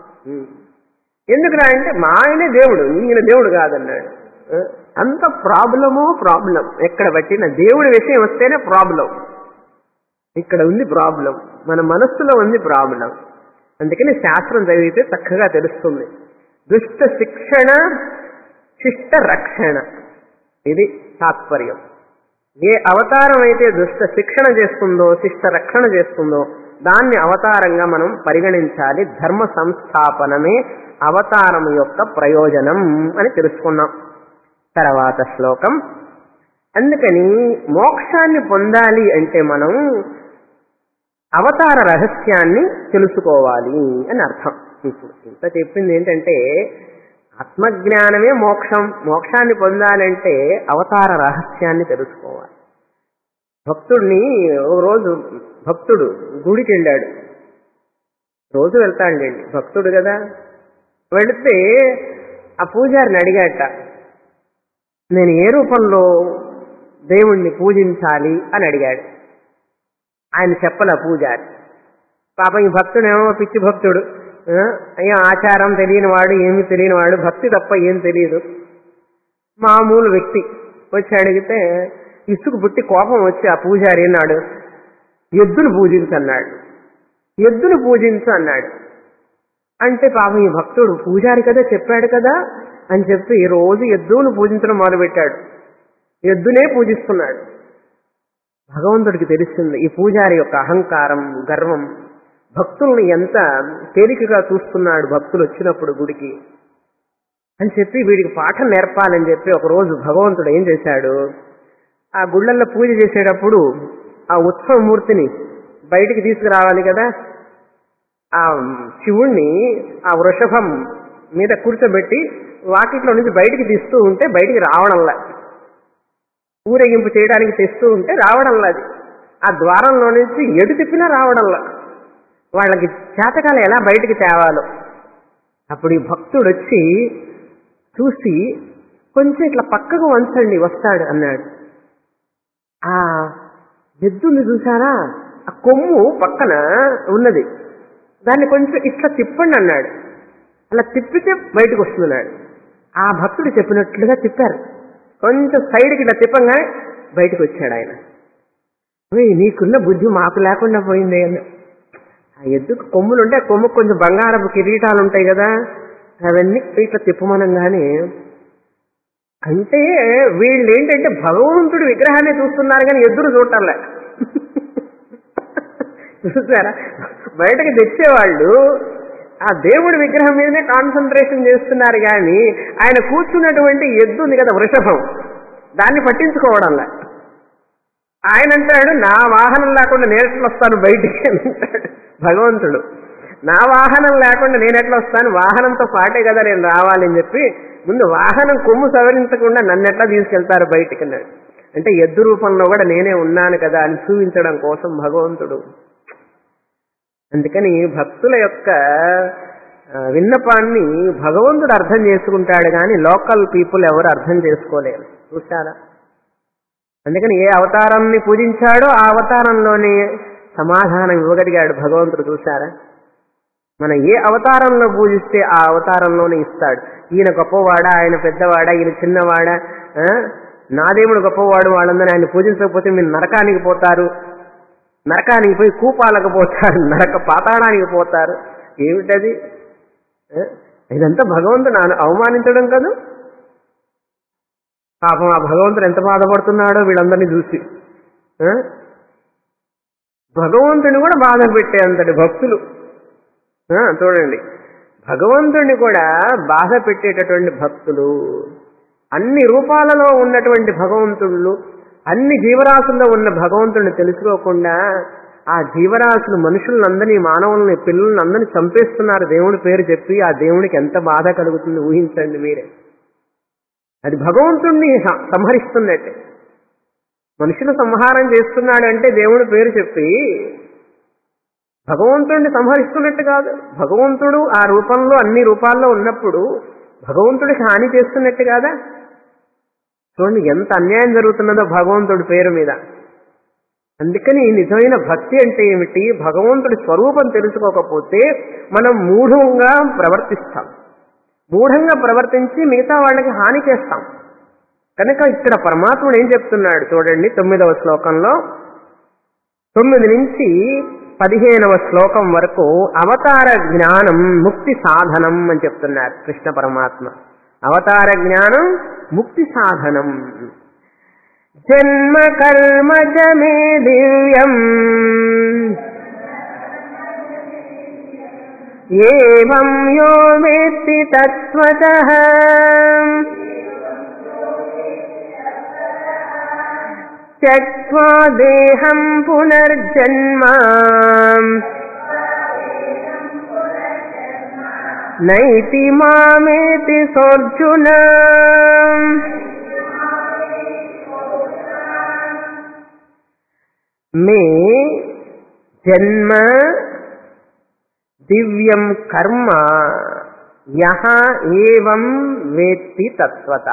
ఎందుకురా అంటే మా ఆయనే దేవుడు ఈయన దేవుడు కాదన్నాడు ఆ, అంత ప్రాబ్లమో ప్రాబ్లం ఎక్కడ పట్టిన దేవుడి విషయం వస్తేనే ప్రాబ్లం ఇక్కడ ఉంది ప్రాబ్లం మన మనస్సులో ఉంది ప్రాబ్లం అందుకని శాస్త్రం చదివితే చక్కగా తెలుస్తుంది దుష్ట శిక్షణ శిష్ట రక్షణ ఇది తాత్పర్యం ఏ అవతారం అయితే దుష్ట శిక్షణ చేస్తుందో శిష్ట రక్షణ చేస్తుందో దాన్ని అవతారంగా మనం పరిగణించాలి ధర్మ సంస్థాపనమే అవతారం యొక్క ప్రయోజనం అని తెలుసుకున్నాం తర్వాత శ్లోకం అందుకని మోక్షాన్ని పొందాలి అంటే మనం అవతార రహస్యాన్ని తెలుసుకోవాలి అని అర్థం ఇప్పుడు ఇంత చెప్పింది ఏంటంటే ఆత్మజ్ఞానమే మోక్షం మోక్షాన్ని పొందాలంటే అవతార రహస్యాన్ని తెలుసుకోవాలి భక్తుడిని ఓ రోజు భక్తుడు గుడికి వెళ్ళాడు రోజు వెళ్తాడండి భక్తుడు కదా వెళితే ఆ పూజారిని అడిగాట నేను ఏ రూపంలో దేవుణ్ణి పూజించాలి అని అడిగాడు ఆయన చెప్పల పూజారి పాపం ఈ భక్తుడేమో పిచ్చి భక్తుడు ఆ, అయ్యో ఆచారం తెలియని వాడు ఏమి తెలియని వాడు భక్తి తప్ప ఏం తెలియదు మామూలు వ్యక్తి వచ్చి అడిగితే ఇసుకు పుట్టి కోపం వచ్చి ఆ పూజారి అన్నాడు ఎద్దును పూజించన్నాడు ఎద్దును పూజించు అన్నాడు అంటే పాపం ఈ భక్తుడు పూజారి కదా చెప్పాడు కదా అని చెప్పి రోజు ఎద్దును పూజించడం మొదలుపెట్టాడు ఎద్దునే పూజిస్తున్నాడు భగవంతుడికి తెలిసింది ఈ పూజారి యొక్క అహంకారం గర్వం భక్తుల్ని ఎంత తేలికగా చూస్తున్నాడు భక్తులు వచ్చినప్పుడు గుడికి అని చెప్పి వీడికి పాఠం నేర్పాలని చెప్పి ఒక రోజు భగవంతుడు ఏం చేశాడు ఆ గుళ్ళల్లో పూజ చేసేటప్పుడు ఆ ఉత్సవమూర్తిని బయటికి తీసుకురావాలి కదా ఆ శివుణ్ణి ఆ వృషభం మీద కూర్చోబెట్టి వాకిట్లో నుంచి బయటికి తీస్తూ ఉంటే బయటికి రావడంలా ఊరేగింపు చేయడానికి తెస్తూ ఉంటే రావడంలా అది ఆ ద్వారంలో నుంచి ఎటు తిప్పినా రావడంలా వాళ్ళకి చేతకాలం ఎలా బయటికి తేవాలో అప్పుడు ఈ భక్తుడు వచ్చి చూసి కొంచెం ఇట్లా పక్కకు వంచండి వస్తాడు అన్నాడు ఆ ఎద్దుని చూసారా ఆ కొమ్ము పక్కన ఉన్నది దాన్ని కొంచెం ఇట్లా తిప్పండి అన్నాడు అలా తిప్పితే బయటకు వస్తున్నాడు ఆ భక్తుడు చెప్పినట్లుగా తిప్పారు కొంచెం సైడ్కి ఇట్లా తిప్పంగా బయటకు వచ్చాడు ఆయన "ఓయ్, నీకున్న బుద్ధి మాకు లేకుండా పోయింది అన్న ఆ ఎద్దుకు కొమ్ములు ఉంటే ఆ కొమ్ముకు కొంచెం బంగారపు కిరీటాలు ఉంటాయి కదా అవన్నీ ఇట్లా తిప్పమనంగానే అంటే వీళ్ళు ఏంటంటే భగవంతుడి విగ్రహాన్ని చూస్తున్నారు కానీ ఎదురు చూడటంలే చూసారా బయటకు తెచ్చేవాళ్ళు ఆ దేవుడి విగ్రహం మీదనే కాన్సన్ట్రేషన్ చేస్తున్నారు కానీ ఆయన కూర్చున్నటువంటి ఎద్దు ఉంది కదా వృషభం దాన్ని పట్టించుకోవడంలే ఆయన అంటాడు నా వాహనం లేకుండా నేను ఎట్లా వస్తాను బయటికి అని అంటాడు భగవంతుడు నా వాహనం లేకుండా నేను ఎట్లా వస్తాను వాహనంతో పాటే కదా నేను రావాలని చెప్పి ముందు వాహనం కొమ్ము సవరించకుండా నన్ను ఎట్లా తీసుకెళ్తారు బయటికి అన్నాడు అంటే ఎద్దు రూపంలో కూడా నేనే ఉన్నాను కదా అని చూపించడం కోసం భగవంతుడు అందుకని భక్తుల యొక్క ఆ, విన్నపాన్ని భగవంతుడు అర్థం చేసుకుంటాడు కానీ లోకల్ పీపుల్ ఎవరు అర్థం చేసుకోలేరు చూసారా అందుకని ఏ అవతారాన్ని పూజించాడో ఆ అవతారంలోనే సమాధానం ఇవ్వగలిగాడు భగవంతుడు చూసారా మనం ఏ అవతారంలో పూజిస్తే ఆ అవతారంలోనే ఇస్తాడు ఈయన గొప్పవాడా ఆయన పెద్దవాడా ఈయన చిన్నవాడా ఆ? నా దేవుడు గొప్పవాడు వాళ్ళందరూ ఆయన పూజించకపోతే మీరు నరకానికి పోతారు నరకానికి పోయి కూపాలకు పోతారు నరక పాతాళానికి పోతారు ఏమిటది ఆ? ఇదంతా భగవంతుడు అను- అవమానించడం కదా పాపం ఆ భగవంతుడు ఎంత బాధపడుతున్నాడో వీళ్ళందరినీ చూసి ఆ? భగవంతుని కూడా బాధ పెట్టే అంతటి భక్తులు ఆ, చూడండి భగవంతుడిని కూడా బాధ పెట్టేటటువంటి భక్తులు అన్ని రూపాలలో ఉన్నటువంటి భగవంతుళ్ళు అన్ని జీవరాశుల్లో ఉన్న భగవంతుడిని తెలుసుకోకుండా ఆ జీవరాశులు మనుషులందరినీ మానవుల్ని పిల్లల్ని అందరినీ చంపేస్తున్నారు దేవుడి పేరు చెప్పి ఆ దేవునికి ఎంత బాధ కలుగుతుంది ఊహించండి మీరే అది భగవంతుణ్ణి హ- సంహరిస్తున్నట్టే మనుషులు సంహారం చేస్తున్నాడంటే దేవుడి పేరు చెప్పి భగవంతుడిని సంహరిస్తున్నట్టు కాదు భగవంతుడు ఆ రూపంలో అన్ని రూపాల్లో ఉన్నప్పుడు భగవంతుడికి హాని చేస్తున్నట్టు కాదా చూడండి ఎంత అన్యాయం జరుగుతున్నదో భగవంతుడి పేరు మీద అందుకని నిజమైన భక్తి అంటే ఏమిటి భగవంతుడి స్వరూపం తెలుసుకోకపోతే మనం మూఢంగా ప్రవర్తిస్తాం మూఢంగా ప్రవర్తించి మిగతా వాళ్ళకి హాని చేస్తాం కనుక ఇక్కడ పరమాత్ముడు ఏం చెప్తున్నాడు చూడండి తొమ్మిదవ శ్లోకంలో తొమ్మిది నుంచి పదిహేనవ శ్లోకం వరకు అవతార జ్ఞానం ముక్తి సాధనం అని చెప్తున్నారు కృష్ణ పరమాత్మ అవతార జ్ఞానం ముక్తి సాధనం జన్మ కర్మ చ మే దివ్యం ఏవం యో వేత్తి తత్వతః त्यक्त्वा देहं पुनर्जन्म नैति मामेति सोऽर्जुन मे जन्म దివ్యం కర్మ యహ ఏవం వేత్తి తత్వత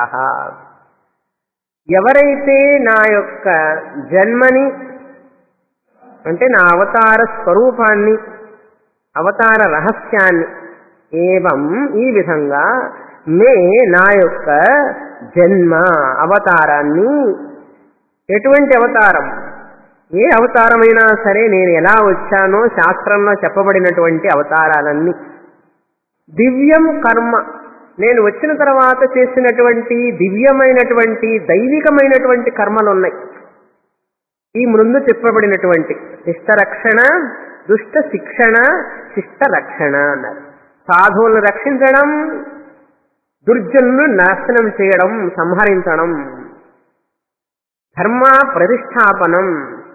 ఎవరైతే నా యొక్క జన్మని అంటే నా అవతార స్వరూపాన్ని అవతార రహస్యాన్ని ఏవం ఈ విధంగా మే నా యొక్క జన్మ అవతారాన్ని ఎటువంటి అవతారం ఏ అవతారమైనా సరే నేను ఎలా వచ్చానో శాస్త్రంలో చెప్పబడినటువంటి అవతారాలన్నీ దివ్యం కర్మ నేను వచ్చిన తర్వాత చేసినటువంటి దివ్యమైనటువంటి దైవికమైనటువంటి కర్మలు ఉన్నాయి ఈ ముందు చెప్పబడినటువంటి శిష్ట రక్షణ దుష్ట శిక్షణ శిష్ట రక్షణ అన్నారు సాధువులను రక్షించడం దుర్జనులను నాశనం చేయడం సంహరించడం ధర్మ ప్రతిష్టాపనం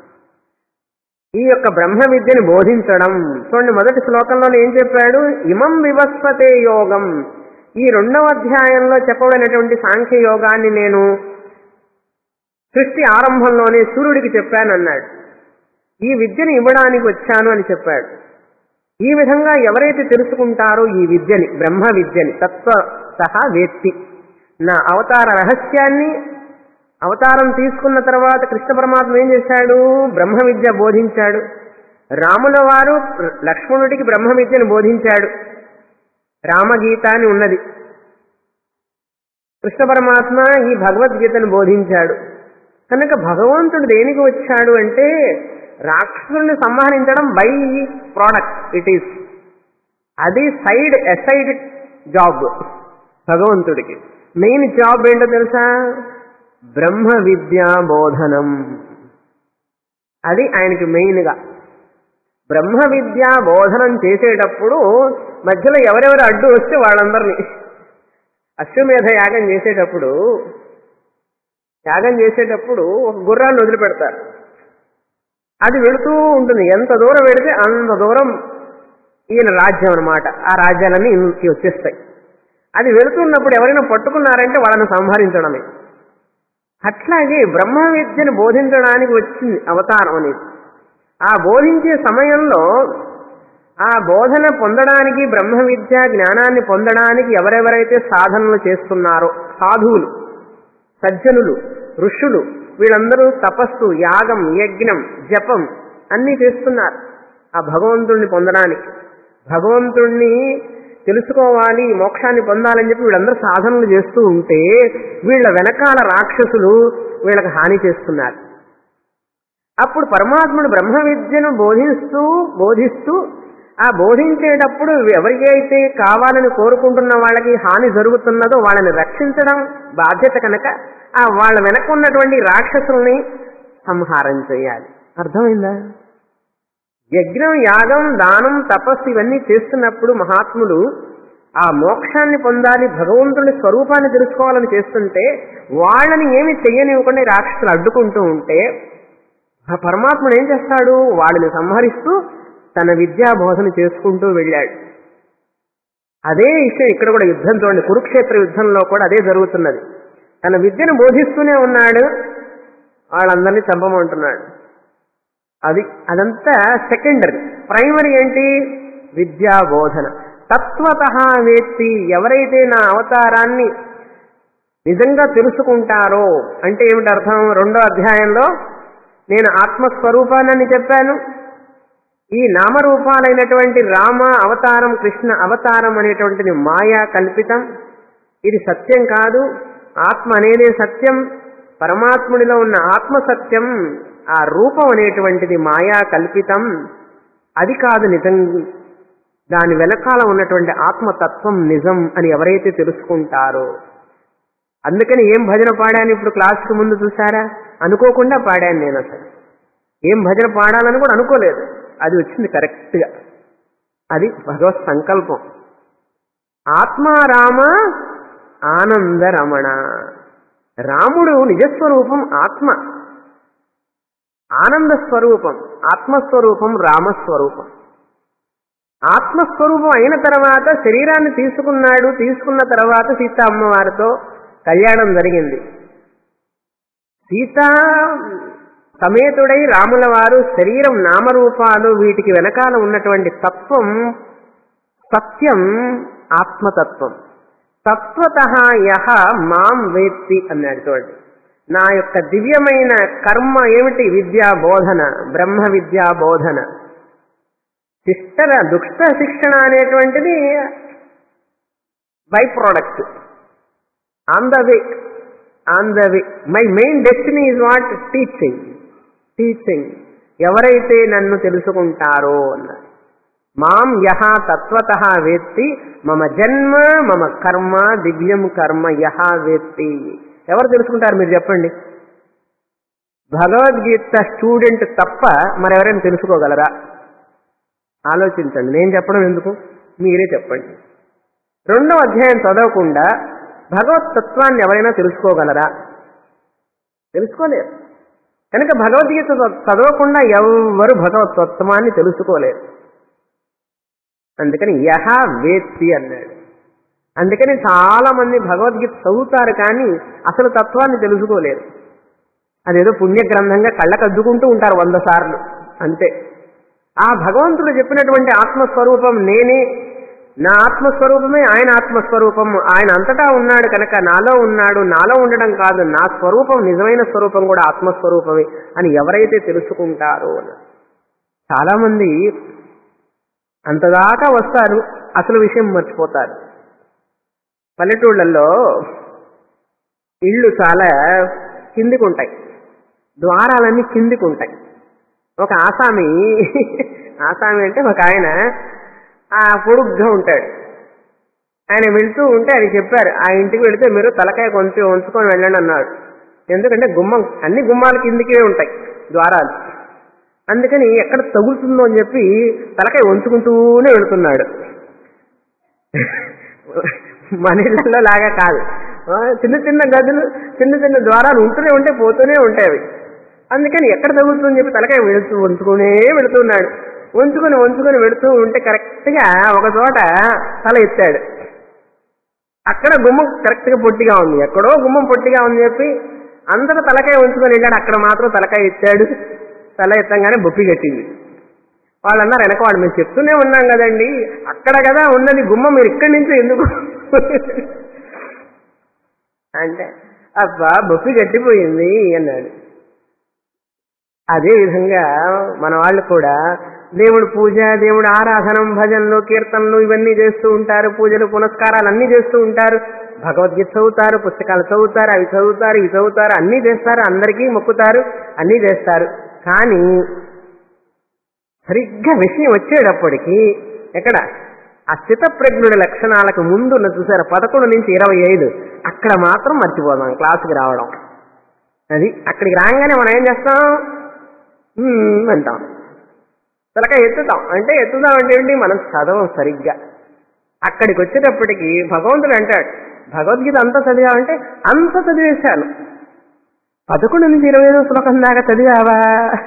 ఈ యొక్క బ్రహ్మ విద్యని బోధించడం చూడండి మొదటి శ్లోకంలో ఏం చెప్పాడు ఇమం వివస్వతే యోగం ఈ రెండవ అధ్యాయంలో చెప్పబడినటువంటి సాంఖ్య యోగాన్ని నేను సృష్టి ఆరంభంలోనే సూర్యుడికి చెప్పానన్నాడు ఈ విద్యను ఇవ్వడానికి వచ్చాను అని చెప్పాడు ఈ విధంగా ఎవరైతే తెలుసుకుంటారో ఈ విద్యని బ్రహ్మ విద్యని తత్వత వేత్తి నా అవతార రహస్యాన్ని అవతారం తీసుకున్న తర్వాత కృష్ణ పరమాత్మ ఏం చేశాడు బ్రహ్మ విద్య బోధించాడు రాముల వారు లక్ష్మణుడికి బ్రహ్మ విద్యను బోధించాడు రామగీత అని ఉన్నది కృష్ణ పరమాత్మ ఈ భగవద్గీతను బోధించాడు కనుక భగవంతుడు దేనికి వచ్చాడు అంటే రాక్షసుల్ని సంహరించడం బై ప్రోడక్ట్ ఇట్ ఈస్ అది సైడ్ ఎసైడ్ జాబ్ భగవంతుడికి మెయిన్ జాబ్ ఏంటో తెలుసా బ్రహ్మ విద్యా బోధనం అది ఆయనకి మెయిన్గా బ్రహ్మ విద్యా బోధనం చేసేటప్పుడు మధ్యలో ఎవరెవరు అడ్డు వస్తే వాళ్ళందరినీ అశ్వమేధ యాగం చేసేటప్పుడు యాగం చేసేటప్పుడు ఒక గుర్రాన్ని వదిలిపెడతారు అది వెళుతూ ఉంటుంది ఎంత దూరం వెళితే అంత దూరం ఈయన రాజ్యం అనమాట ఆ రాజ్యాలన్నీ ఈయనకి వచ్చేస్తాయి అది వెళుతున్నప్పుడు ఎవరైనా పట్టుకున్నారంటే వాళ్ళని సంహరించడమే అట్లాగే బ్రహ్మ విద్యను బోధించడానికి వచ్చింది అవతారం అనేది ఆ బోధించే సమయంలో ఆ బోధన పొందడానికి బ్రహ్మ విద్య జ్ఞానాన్ని పొందడానికి ఎవరెవరైతే సాధనలు చేస్తున్నారో సాధువులు సజ్జనులు ఋషులు వీళ్ళందరూ తపస్సు యాగం యజ్ఞం జపం అన్నీ చేస్తున్నారు ఆ భగవంతుణ్ణి పొందడానికి భగవంతుణ్ణి తెలుసుకోవాలి మోక్షాన్ని పొందాలని చెప్పి వీళ్ళందరూ సాధనలు చేస్తూ ఉంటే వీళ్ళ వెనకాల రాక్షసులు వీళ్ళకి హాని చేస్తున్నారు అప్పుడు పరమాత్ముడు బ్రహ్మ విద్యను బోధిస్తూ బోధిస్తూ ఆ బోధించేటప్పుడు ఎవరికైతే కావాలని కోరుకుంటున్న వాళ్ళకి హాని జరుగుతున్నదో వాళ్ళని రక్షించడం బాధ్యత కనుక ఆ వాళ్ళ వెనక ఉన్నటువంటి రాక్షసుల్ని సంహారం చేయాలి అర్థమైందా యజ్ఞం యాగం దానం తపస్సు ఇవన్నీ చేస్తున్నప్పుడు మహాత్ములు ఆ మోక్షాన్ని పొందాలి భగవంతుని స్వరూపాన్ని తెలుసుకోవాలని చేస్తుంటే వాళ్ళని ఏమి చెయ్యనివ్వకుండా ఈ రాక్షసులు అడ్డుకుంటూ ఉంటే ఆ పరమాత్ముడు ఏం చేస్తాడు వాళ్ళని సంహరిస్తూ తన విద్యా బోధన చేసుకుంటూ వెళ్ళాడు అదే విషయం ఇక్కడ కూడా యుద్ధం చూడండి కురుక్షేత్ర యుద్ధంలో కూడా అదే జరుగుతున్నది తన విద్యను బోధిస్తూనే ఉన్నాడు వాళ్ళందరినీ చంపమంటున్నాడు అది అదంతా సెకండరీ ప్రైమరీ ఏంటి విద్యా బోధన తత్వత వేత్తి ఎవరైతే నా అవతారాన్ని నిజంగా తెలుసుకుంటారో అంటే ఏమిటి అర్థం రెండో అధ్యాయంలో నేను ఆత్మస్వరూపానని చెప్పాను ఈ నామరూపాలైనటువంటి రామ అవతారం కృష్ణ అవతారం అనేటువంటిది మాయా కల్పితం ఇది సత్యం కాదు ఆత్మ అనేదే సత్యం పరమాత్ముడిలో ఉన్న ఆత్మ సత్యం ఆ రూపం అనేటువంటిది మాయా కల్పితం అది కాదు నిజం దాని వెనకాల ఉన్నటువంటి ఆత్మతత్వం నిజం అని ఎవరైతే తెలుసుకుంటారో అందుకని ఏం భజన పాడాను ఇప్పుడు క్లాస్కి ముందు చూసారా అనుకోకుండా పాడాను నేను అసలు ఏం భజన పాడాలని కూడా అనుకోలేదు అది వచ్చింది కరెక్ట్గా అది భగవత్ సంకల్పం ఆత్మారామ ఆనంద రమణ రాముడు నిజస్వరూపం ఆత్మ ఆనంద స్వరూపం ఆత్మస్వరూపం రామస్వరూపం ఆత్మస్వరూపం అయిన తర్వాత శరీరాన్ని తీసుకున్నాడు తీసుకున్న తర్వాత సీత అమ్మవారితో కళ్యాణం జరిగింది సీత సమేతుడై రాముల వారు శరీరం నామరూపాలు వీటికి వెనకాల ఉన్నటువంటి తత్వం సత్యం ఆత్మతత్వం తత్వత యహ మాం వేత్తి అన్నాడు చూడండి నా యొక్క దివ్యమైన కర్మ ఏమిటి విద్యా బోధన బ్రహ్మ విద్యా బోధన శిష్టర దుష్ట శిక్షణ అనేటువంటిది by product on the way on the way my main destiny is what teaching teaching ఎవరైతే నన్ను తెలుసుకుంటారో అన్నారు మాం యహ తత్వత వేత్తి మమ జన్మ మమ కర్మ దివ్యం కర్మ యహ వేత్తి ఎవరు తెలుసుకుంటారు మీరు చెప్పండి భగవద్గీత స్టూడెంట్ తప్ప మరెవరైనా తెలుసుకోగలరా ఆలోచించండి నేను చెప్పడం ఎందుకు మీరే చెప్పండి రెండో అధ్యాయం చదవకుండా భగవత్ తత్వాన్ని ఎవరైనా తెలుసుకోగలరా తెలుసుకోలేరు కనుక భగవద్గీత చదవకుండా ఎవరు భగవత్ తత్వాన్ని తెలుసుకోలేరు అందుకని యహ వేత్తి అన్నాడు అందుకని చాలా మంది భగవద్గీత చదువుతారు కానీ అసలు తత్వాన్ని తెలుసుకోలేరు అదేదో పుణ్య గ్రంథంగా కళ్ళకద్దుకుంటూ ఉంటారు వంద సార్లు అంతే ఆ భగవంతుడు చెప్పినటువంటి ఆత్మస్వరూపం నేనే నా ఆత్మస్వరూపమే ఆయన ఆత్మస్వరూపం ఆయన అంతటా ఉన్నాడు కనుక నాలో ఉన్నాడు నాలో ఉండడం కాదు నా స్వరూపం నిజమైన స్వరూపం కూడా ఆత్మస్వరూపమే అని ఎవరైతే తెలుసుకుంటారో అని చాలా మంది అంతదాకా వస్తారు అసలు విషయం మర్చిపోతారు పల్లెటూళ్ళల్లో ఇళ్ళు చాలా కిందికి ఉంటాయి ద్వారాలన్నీ కిందికి ఉంటాయి ఒక ఆసామి ఆసామి అంటే ఒక ఆయన ఆ పొడుగ్గా ఉంటాడు ఆయన వెళ్తూ ఉంటే ఆయన చెప్పారు ఆ ఇంటికి వెళితే మీరు తలకాయ కొంచెం ఉంచుకొని వెళ్ళండి అన్నాడు ఎందుకంటే గుమ్మం అన్ని గుమ్మాలు కిందికే ఉంటాయి ద్వారాలు అందుకని ఎక్కడ తగులుతుందో అని చెప్పి తలకాయ వంచుకుంటూనే వెళుతున్నాడు మన ఇళ్లలో లాగా కాదు ఆ, చిన్న చిన్న గదులు చిన్న చిన్న ద్వారాలు ఉంటూనే ఉంటే పోతూనే ఉంటాయి అవి అందుకని ఎక్కడ తగులుతుందని చెప్పి తలకాయ వెళుతూ వంచుకునే వెళుతున్నాడు వంచుకొని వంచుకొని వెళుతూ ఉంటే కరెక్ట్గా ఒక చోట తల ఎత్తాడు అక్కడ గుమ్మం కరెక్ట్గా పొట్టిగా ఉంది ఎక్కడో గుమ్మం పొట్టిగా ఉంది చెప్పి అందరూ తలకాయ ఉంచుకొని వెళ్ళాడు అక్కడ మాత్రం తలకాయ ఎత్తాడు తల ఎత్తంగానే బొప్పి కట్టింది వాళ్ళు అన్నారు వెనక వాళ్ళు మేము చెప్తూనే ఉన్నాం కదండి అక్కడ కదా ఉన్నది గుమ్మం మీరు ఇక్కడి నుంచి ఎందుకు అంటే అబ్బా బొప్పి గట్టిపోయింది అన్నాడు అదే విధంగా మన వాళ్ళు కూడా దేవుడు పూజ దేవుడు ఆరాధనం భజనలు కీర్తనలు ఇవన్నీ చేస్తూ ఉంటారు పూజలు పునస్కారాలు అన్నీ చేస్తూ ఉంటారు భగవద్గీత చదువుతారు పుస్తకాలు చదువుతారు అవి చదువుతారు ఇవి చదువుతారు అన్నీ చేస్తారు అందరికీ మొక్కుతారు అన్నీ చేస్తారు కానీ సరిగ్గా విషయం వచ్చేటప్పటికి ఎక్కడ ఆ స్థితప్రజ్ఞుడి లక్షణాలకు ముందు ఉన్న చూసారు పదకొండు నుంచి ఇరవై ఐదు అక్కడ మాత్రం మర్చిపోదాం క్లాసుకి రావడం అది అక్కడికి రాగానే మనం ఏం చేస్తాం "మ్మ్" అంటాం తలకాయ ఎత్తుతాం అంటే ఎత్తుతాం అంటే ఏంటి మనం చదవం సరిగ్గా అక్కడికి వచ్చేటప్పటికి భగవంతుడు అంటాడు భగవద్గీత అంతా చదివావంటే అంత చదివేశాను పదకొండు నుంచి ఇరవై ఐదో శ్లోకం దాకా చదివావా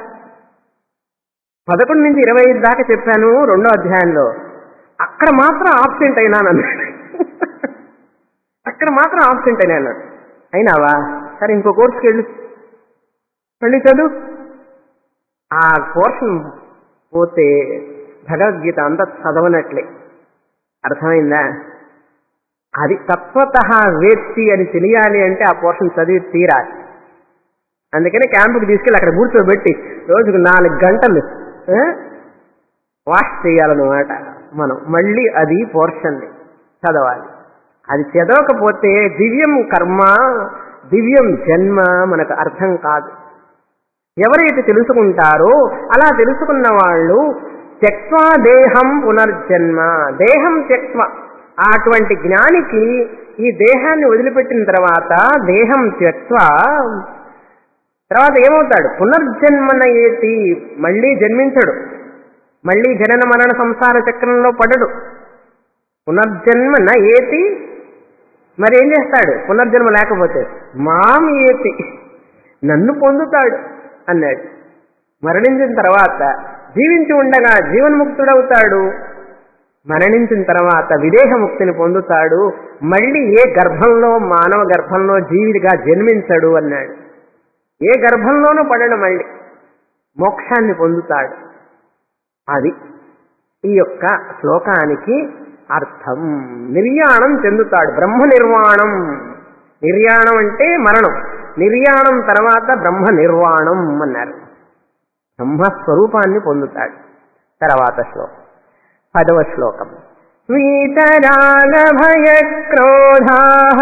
పదకొండు నుంచి ఇరవై ఐదు దాకా చెప్పాను రెండో అధ్యాయంలో అక్కడ మాత్రం ఆబ్సెంట్ అయినాను అన్నాడు అక్కడ మాత్రం ఆబ్సెంట్ అయినా అన్నాడు అయినావా సరే ఇంకో కోర్సుకి వెళ్ళు మళ్ళీ చదువు ఆ పోర్షన్ పోతే భగవద్గీత అంతా చదవనట్లే అర్థమైందా అది తత్వత వేత్తి అని తెలియాలి అంటే ఆ పోర్షన్ చదివి తీరాలి అందుకని క్యాంపుకి తీసుకెళ్ళి అక్కడ కూర్చోబెట్టి రోజుకు నాలుగు గంటలు ఆ, వాష్ చేయాలన్నమాట మనం మళ్ళీ అది పోర్షన్ చదవాలి అది చదవకపోతే దివ్యం కర్మ దివ్యం జన్మ మనకు అర్థం కాదు ఎవరైతే తెలుసుకుంటారో అలా తెలుసుకున్న వాళ్ళు త్యక్వా దేహం పునర్జన్మ దేహం త్యక్వ అటువంటి జ్ఞానికి ఈ దేహాన్ని వదిలిపెట్టిన తర్వాత దేహం త్యక్వ తర్వాత ఏమవుతాడు పునర్జన్మన ఏతి మళ్ళీ జన్మించడు మళ్ళీ జనన మరణ సంసార చక్రంలో పడడు పునర్జన్మ న ఏతి మరి ఏం చేస్తాడు పునర్జన్మ లేకపోతే మాం ఏతి నన్ను పొందుతాడు అన్నాడు మరణించిన తర్వాత జీవించి ఉండగా జీవన్ముక్తుడవుతాడు మరణించిన తర్వాత విదేహముక్తిని పొందుతాడు మళ్ళీ ఏ గర్భంలో మానవ గర్భంలో జీవిగా జన్మించడు అన్నాడు ఏ గర్భంలోనూ పడడు మళ్ళీ మోక్షాన్ని పొందుతాడు అది ఈ యొక్క శ్లోకానికి అర్థం నిర్యాణం చెందుతాడు బ్రహ్మ నిర్వాణం నిర్యాణం అంటే మరణం నిర్యాణం తర్వాత బ్రహ్మ నిర్వాణం అన్నారు బ్రహ్మస్వరూపాన్ని పొందుతాడు తర్వాత శ్లోకం పదవ శ్లోకం వీతరాగ భయ క్రోధా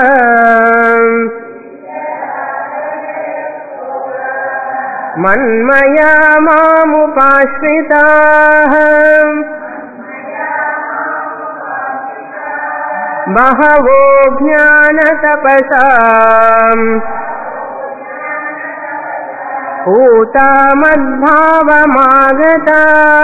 మన్మయా మాముపాశ్రితా బహవో జ్ఞానతపసా పూతామద్భావమాగతా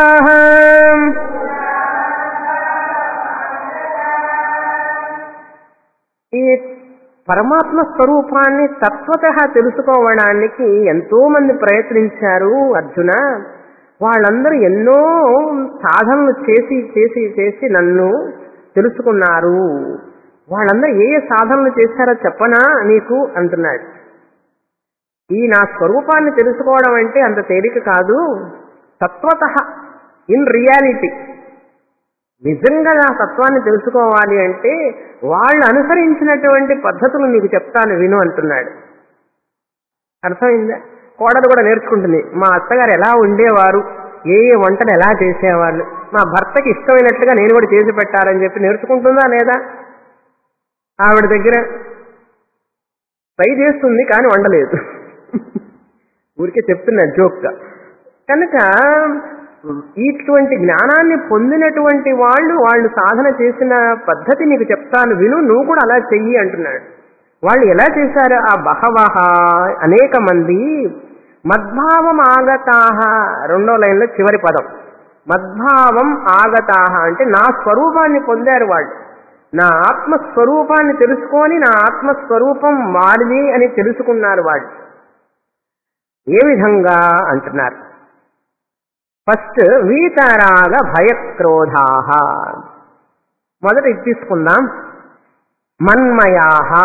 ఈ పరమాత్మ స్వరూపాన్ని తత్వత తెలుసుకోవడానికి ఎంతో మంది ప్రయత్నించారు అర్జున వాళ్ళందరూ ఎన్నో సాధనలు చేసి చేసి చేసి నన్ను తెలుసుకున్నారు వాళ్ళందరూ ఏ ఏ సాధనలు చేశారో చెప్పనా నీకు అంటున్నాడు ఈ నా స్వరూపాన్ని తెలుసుకోవడం అంటే అంత తేలిక కాదు తత్వత ఇన్ రియాలిటీ నిజంగా ఆ తత్వాన్ని తెలుసుకోవాలి అంటే వాళ్ళు అనుసరించినటువంటి పద్ధతులు నీకు చెప్తాను విను అంటున్నాడు అర్థమైందా కోడలు కూడా నేర్చుకుంటుంది మా అత్తగారు ఎలా ఉండేవారు ఏ ఏ వంటలు ఎలా చేసేవాళ్ళు మా భర్తకి ఇష్టమైనట్లుగా నేను కూడా చేసి పెట్టాలని చెప్పి నేర్చుకుంటుందా లేదా ఆవిడ దగ్గర ట్రై చేస్తుంది కానీ వండలేదు ఊరికే చెప్తున్నా జోక్గా కనుక ఇటువంటి జ్ఞానాన్ని పొందినటువంటి వాళ్ళు వాళ్ళు సాధన చేసిన పద్ధతి నీకు చెప్తాను విను నువ్వు కూడా అలా చెయ్యి అంటున్నాడు వాళ్ళు ఎలా చేశారు ఆ బహవహ అనేక మంది మద్భావం ఆగతాహ రెండో లైన్లో చివరి పదం మద్భావం ఆగతాహ అంటే నా స్వరూపాన్ని పొందారు వాళ్ళు నా ఆత్మస్వరూపాన్ని తెలుసుకొని నా ఆత్మస్వరూపం వాడిది అని తెలుసుకున్నారు వాళ్ళు ఏ విధంగా అంటున్నారు ఫస్ట్ వీతరాగ భయక్రోధా మొదట ఇది తీసుకుందాం మన్మయాహ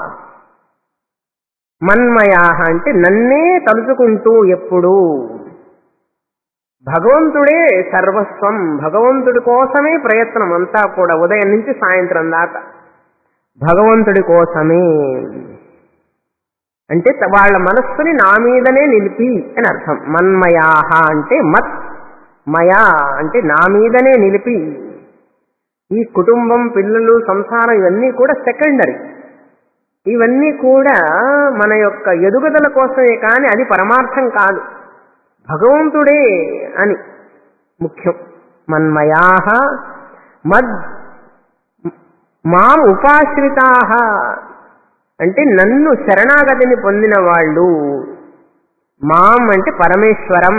మన్మయాహ అంటే నన్నే తలుచుకుంటూ ఎప్పుడు భగవంతుడే సర్వస్వం భగవంతుడి కోసమే ప్రయత్నం అంతా కూడా ఉదయం నుంచి సాయంత్రం దాకా భగవంతుడి కోసమే అంటే త- వాళ్ళ మనస్సుని నా మీదనే నిలిపి అని అర్థం మన్మయాహ అంటే మత్ మయా అంటే నా మీదనే నిలిపి ఈ కుటుంబం పిల్లలు సంసారం ఇవన్నీ కూడా సెకండరీ ఇవన్నీ కూడా మన యొక్క ఎదుగుదల కోసమే కానీ అది పరమార్థం కాదు భగవంతుడే అని ముఖ్యం మన్మయాహ మద్ మాం ఉపాశ్రితాహ అంటే నన్ను శరణాగతిని పొందిన వాళ్ళు మాం అంటే పరమేశ్వరం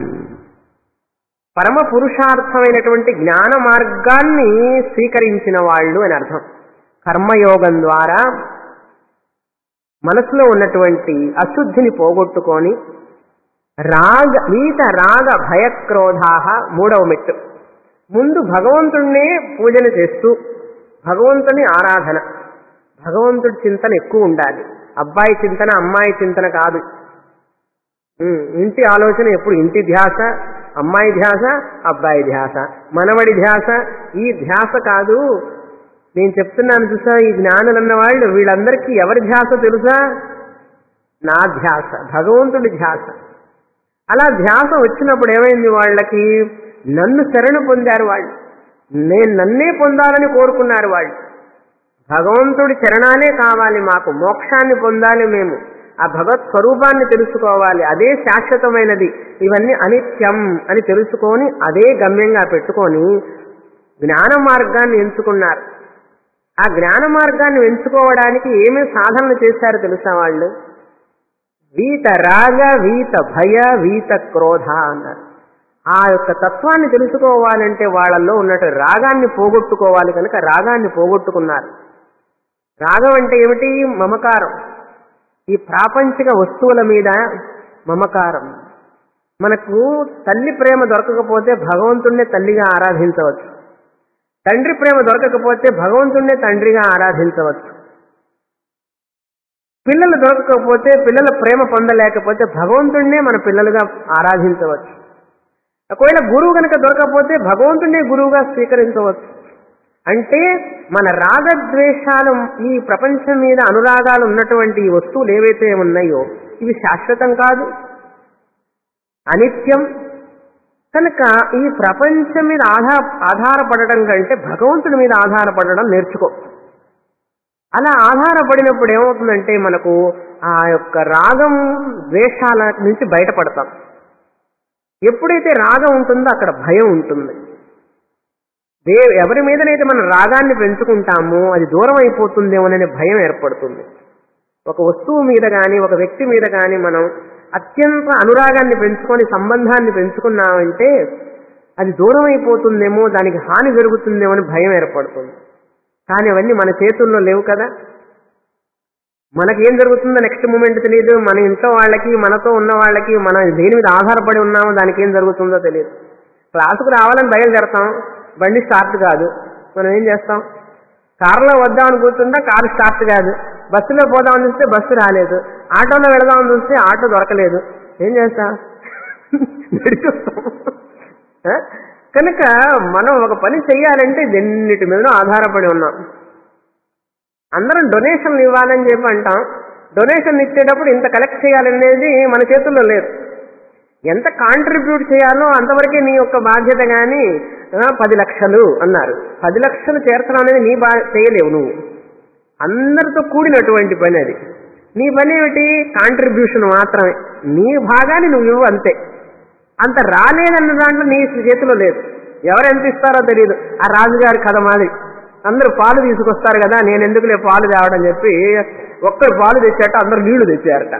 పరమ పురుషార్థమైనటువంటి జ్ఞాన మార్గాన్ని స్వీకరించిన వాళ్ళు అని అర్థం కర్మయోగం ద్వారా మనసులో ఉన్నటువంటి అశుద్ధిని పోగొట్టుకొని రాగ వీత రాగ భయక్రోధాహ మూడవ మెట్టు ముందు భగవంతుణ్ణే పూజన చేస్తూ భగవంతుని ఆరాధన భగవంతుడి చింతన ఎక్కువ ఉండాలి అబ్బాయి చింతన అమ్మాయి చింతన కాదు ఉమ్, ఇంటి ఆలోచన ఎప్పుడు ఇంటి ధ్యాస అమ్మాయి ధ్యాస అబ్బాయి ధ్యాస మనవడి ధ్యాస ఈ ధ్యాస కాదు నేను చెప్తున్నాను చూసా ఈ జ్ఞానులన్న వాళ్ళు వీళ్ళందరికీ ఎవరి ధ్యాస తెలుసా నా ధ్యాస భగవంతుడి ధ్యాస అలా ధ్యాస వచ్చినప్పుడు ఏమైంది వాళ్ళకి నన్ను శరణు పొందారు వాళ్ళు నేను నన్నే పొందాలని కోరుకున్నారు వాళ్ళు భగవంతుడి చరణాలే కావాలి మాకు మోక్షాన్ని పొందాలి మేము ఆ భగవత్ స్వరూపాన్ని తెలుసుకోవాలి అదే శాశ్వతమైనది ఇవన్నీ అనిత్యం అని తెలుసుకొని అదే గమ్యంగా పెట్టుకొని జ్ఞాన మార్గాన్ని ఎంచుకున్నారు ఆ జ్ఞాన మార్గాన్ని ఎంచుకోవడానికి ఏమేమి సాధనలు చేశారో తెలుసా వాళ్ళు వీత రాగ వీత భయ వీత క్రోధ అన్నారు ఆ యొక్క తత్వాన్ని తెలుసుకోవాలంటే వాళ్ళల్లో ఉన్నట్టు రాగాన్ని పోగొట్టుకోవాలి కనుక రాగాన్ని పోగొట్టుకున్నారు రాగం అంటే ఏమిటి మమకారం ఈ ప్రాపంచిక వస్తువుల మీద మమకారం మనకు తల్లి ప్రేమ దొరకకపోతే భగవంతుణ్ణే తల్లిగా ఆరాధించవచ్చు తండ్రి ప్రేమ దొరకకపోతే భగవంతుణ్ణే తండ్రిగా ఆరాధించవచ్చు పిల్లలు దొరకకపోతే పిల్లల ప్రేమ పొందలేకపోతే భగవంతుణ్ణే మన పిల్లలుగా ఆరాధించవచ్చు ఒకవేళ గురువు కనుక దొరకకపోతే భగవంతుణ్ణే గురువుగా స్వీకరించవచ్చు అంటే మన రాగద్వేషాలు ఈ ప్రపంచం మీద అనురాగాలు ఉన్నటువంటి ఈ వస్తువులు ఏవైతే ఉన్నాయో ఇవి శాశ్వతం కాదు అనిత్యం కనుక ఈ ప్రపంచం మీద ఆధార ఆధారపడటం కంటే భగవంతుడి మీద ఆధారపడడం నేర్చుకో అలా ఆధారపడినప్పుడు ఏమవుతుందంటే మనకు ఆ యొక్క రాగం ద్వేషాల నుంచి బయటపడతాం ఎప్పుడైతే రాగం ఉంటుందో అక్కడ భయం ఉంటుంది దే ఎవరి మీదనైతే మనం రాగాన్ని పెంచుకుంటామో అది దూరం అయిపోతుందేమోననే భయం ఏర్పడుతుంది ఒక వస్తువు మీద కానీ ఒక వ్యక్తి మీద కానీ మనం అత్యంత అనురాగాన్ని పెంచుకొని సంబంధాన్ని పెంచుకున్నామంటే అది దూరం అయిపోతుందేమో దానికి హాని జరుగుతుందేమో అని భయం ఏర్పడుతుంది కానీ అవన్నీ మన చేతుల్లో లేవు కదా మనకేం జరుగుతుందో నెక్స్ట్ మూమెంట్ తెలియదు మన ఇంట్లో వాళ్ళకి మనతో ఉన్న వాళ్ళకి మనం దేని మీద ఆధారపడి ఉన్నామో దానికి ఏం జరుగుతుందో తెలియదు క్లాసుకు రావాలని బయలుదేరతాం బండి స్టార్ట్ కాదు మనం ఏం చేస్తాం కారులో వద్దామని కూర్చుంటే కారు స్టార్ట్ కాదు బస్సులో పోదామని చూస్తే బస్సు రాలేదు ఆటోలో వెళదామని చూస్తే ఆటో దొరకలేదు ఏం చేస్తా నడిచొస్తాం ఆ? కనుక మనం ఒక పని చెయ్యాలంటే దేన్నిటి మీద ఆధారపడి ఉన్నాం అందరం డొనేషన్లు ఇవ్వాలని చెప్పి అంటాం డొనేషన్ ఇచ్చేటప్పుడు ఇంత కలెక్ట్ చేయాలనేది మన చేతుల్లో లేదు ఎంత కాంట్రిబ్యూట్ చేయాలో అంతవరకే నీ యొక్క బాధ్యత కానీ పది లక్షలు అన్నారు పది లక్షలు చేర్చడం అనేది నీ బా చేయలేవు నువ్వు అందరితో కూడినటువంటి పని అది నీ పని ఏమిటి కాంట్రిబ్యూషన్ మాత్రమే నీ భాగాన్ని నువ్వు ఇవ్వు అంతే అంత రాలేదన్న దాంట్లో నీ చేతిలో లేదు ఎవరు ఎంత ఇస్తారో తెలియదు ఆ రాజుగారి కథ మాది అందరూ పాలు తీసుకొస్తారు కదా నేను ఎందుకులే పాలు తేవడం చెప్పి ఒక్కరు పాలు తెచ్చాట అందరు నీళ్లు తెచ్చారట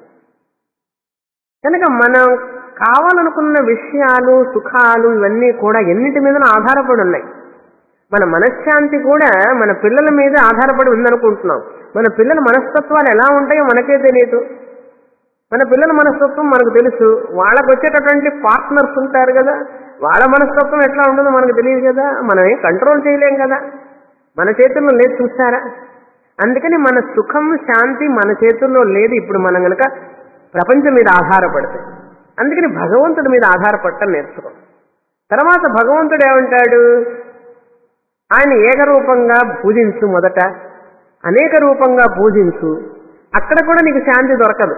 కనుక మనం కావాలనుకున్న విషయాలు సుఖాలు ఇవన్నీ కూడా ఎన్నిటి మీద ఆధారపడి ఉన్నాయి మన మనశ్శాంతి కూడా మన పిల్లల మీద ఆధారపడి ఉందనుకుంటున్నాం మన పిల్లల మనస్తత్వాలు ఎలా ఉంటాయో మనకే తెలియదు మన పిల్లల మనస్తత్వం మనకు తెలుసు వాళ్ళకు వచ్చేటటువంటి పార్ట్నర్స్ ఉంటారు కదా వాళ్ళ మనస్తత్వం ఎట్లా ఉంటుందో మనకు తెలియదు కదా మనం ఏం కంట్రోల్ చేయలేం కదా మన చేతుల్లో లేదు చూస్తారా అందుకని మన సుఖం శాంతి మన చేతుల్లో లేదు ఇప్పుడు మనం గనక ప్రపంచం మీద ఆధారపడితే అందుకని భగవంతుడి మీద ఆధారపడటం నేర్చుకో తర్వాత భగవంతుడు ఏమంటాడు ఆయన ఏకరూపంగా పూజించు మొదట అనేక రూపంగా పూజించు అక్కడ కూడా నీకు శాంతి దొరకదు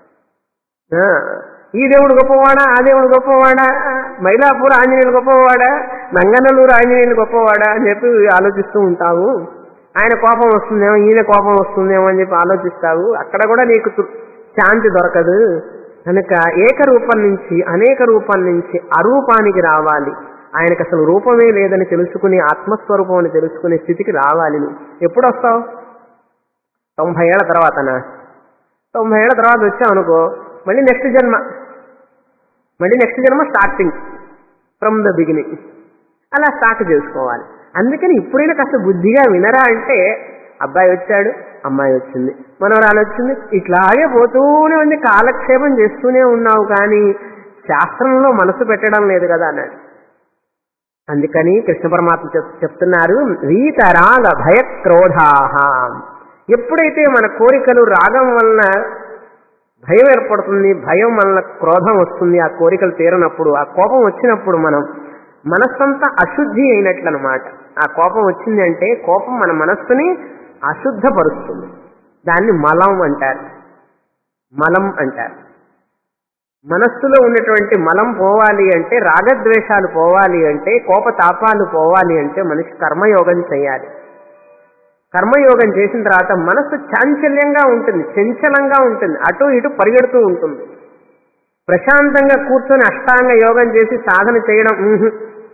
ఆ, ఈ దేవుడు గొప్పవాడా ఆ దేవుడు గొప్పవాడా మైలాపూర్ ఆంజనేయులు గొప్పవాడా నంగనల్లూరు ఆంజనేయులు గొప్పవాడా అని చెప్పి ఆలోచిస్తూ ఉంటావు ఆయన కోపం వస్తుందేమో ఈయన కోపం వస్తుందేమో అని చెప్పి ఆలోచిస్తావు అక్కడ కూడా నీకు తృ- శాంతి దొరకదు కనుక ఏకరూపం నుంచి అనేక రూపం నుంచి అరూపానికి రావాలి ఆయనకు అసలు రూపమే లేదని తెలుసుకుని ఆత్మస్వరూపం అని తెలుసుకునే స్థితికి రావాలి నువ్వు ఎప్పుడు వస్తావు తొంభై ఏళ్ల తర్వాతనా తొంభై ఏళ్ల తర్వాత వచ్చావు అనుకో మళ్ళీ నెక్స్ట్ జన్మ మళ్ళీ నెక్స్ట్ జన్మ స్టార్టింగ్ ఫ్రమ్ ద బిగినింగ్ అలా స్టార్ట్ చేసుకోవాలి అందుకని ఇప్పుడైనా కాస్త బుద్ధిగా వినరా అంటే అబ్బాయి వచ్చాడు అమ్మాయి వచ్చింది మనవరాలు వచ్చింది ఇట్లాగే పోతూనే ఉంది కాలక్షేపం చేస్తూనే ఉన్నావు కానీ శాస్త్రంలో మనసు పెట్టడం లేదు కదా అన్నాడు అందుకని కృష్ణ పరమాత్మ చెప్- చెప్తున్నారు వీతరాగ భయక్రోధాహ ఎప్పుడైతే మన కోరికలు రాగం వలన భయం ఏర్పడుతుంది భయం వలన క్రోధం వస్తుంది ఆ కోరికలు తీరనప్పుడు ఆ కోపం వచ్చినప్పుడు మనం మనస్సంతా అశుద్ధి అయినట్లు అనమాట ఆ కోపం వచ్చింది అంటే కోపం మన మనస్సుని అశుద్ధపరుస్తుంది దాన్ని మలం అంటారు మలం అంటారు మనస్సులో ఉన్నటువంటి మలం పోవాలి అంటే రాగద్వేషాలు పోవాలి అంటే కోపతాపాలు పోవాలి అంటే మనిషి కర్మయోగం చేయాలి కర్మయోగం చేసిన తర్వాత మనస్సు చాంచల్యంగా ఉంటుంది చంచలంగా ఉంటుంది అటు ఇటు పరిగెడుతూ ఉంటుంది ప్రశాంతంగా కూర్చొని అష్టాంగ యోగం చేసి సాధన చేయడం ఊహు.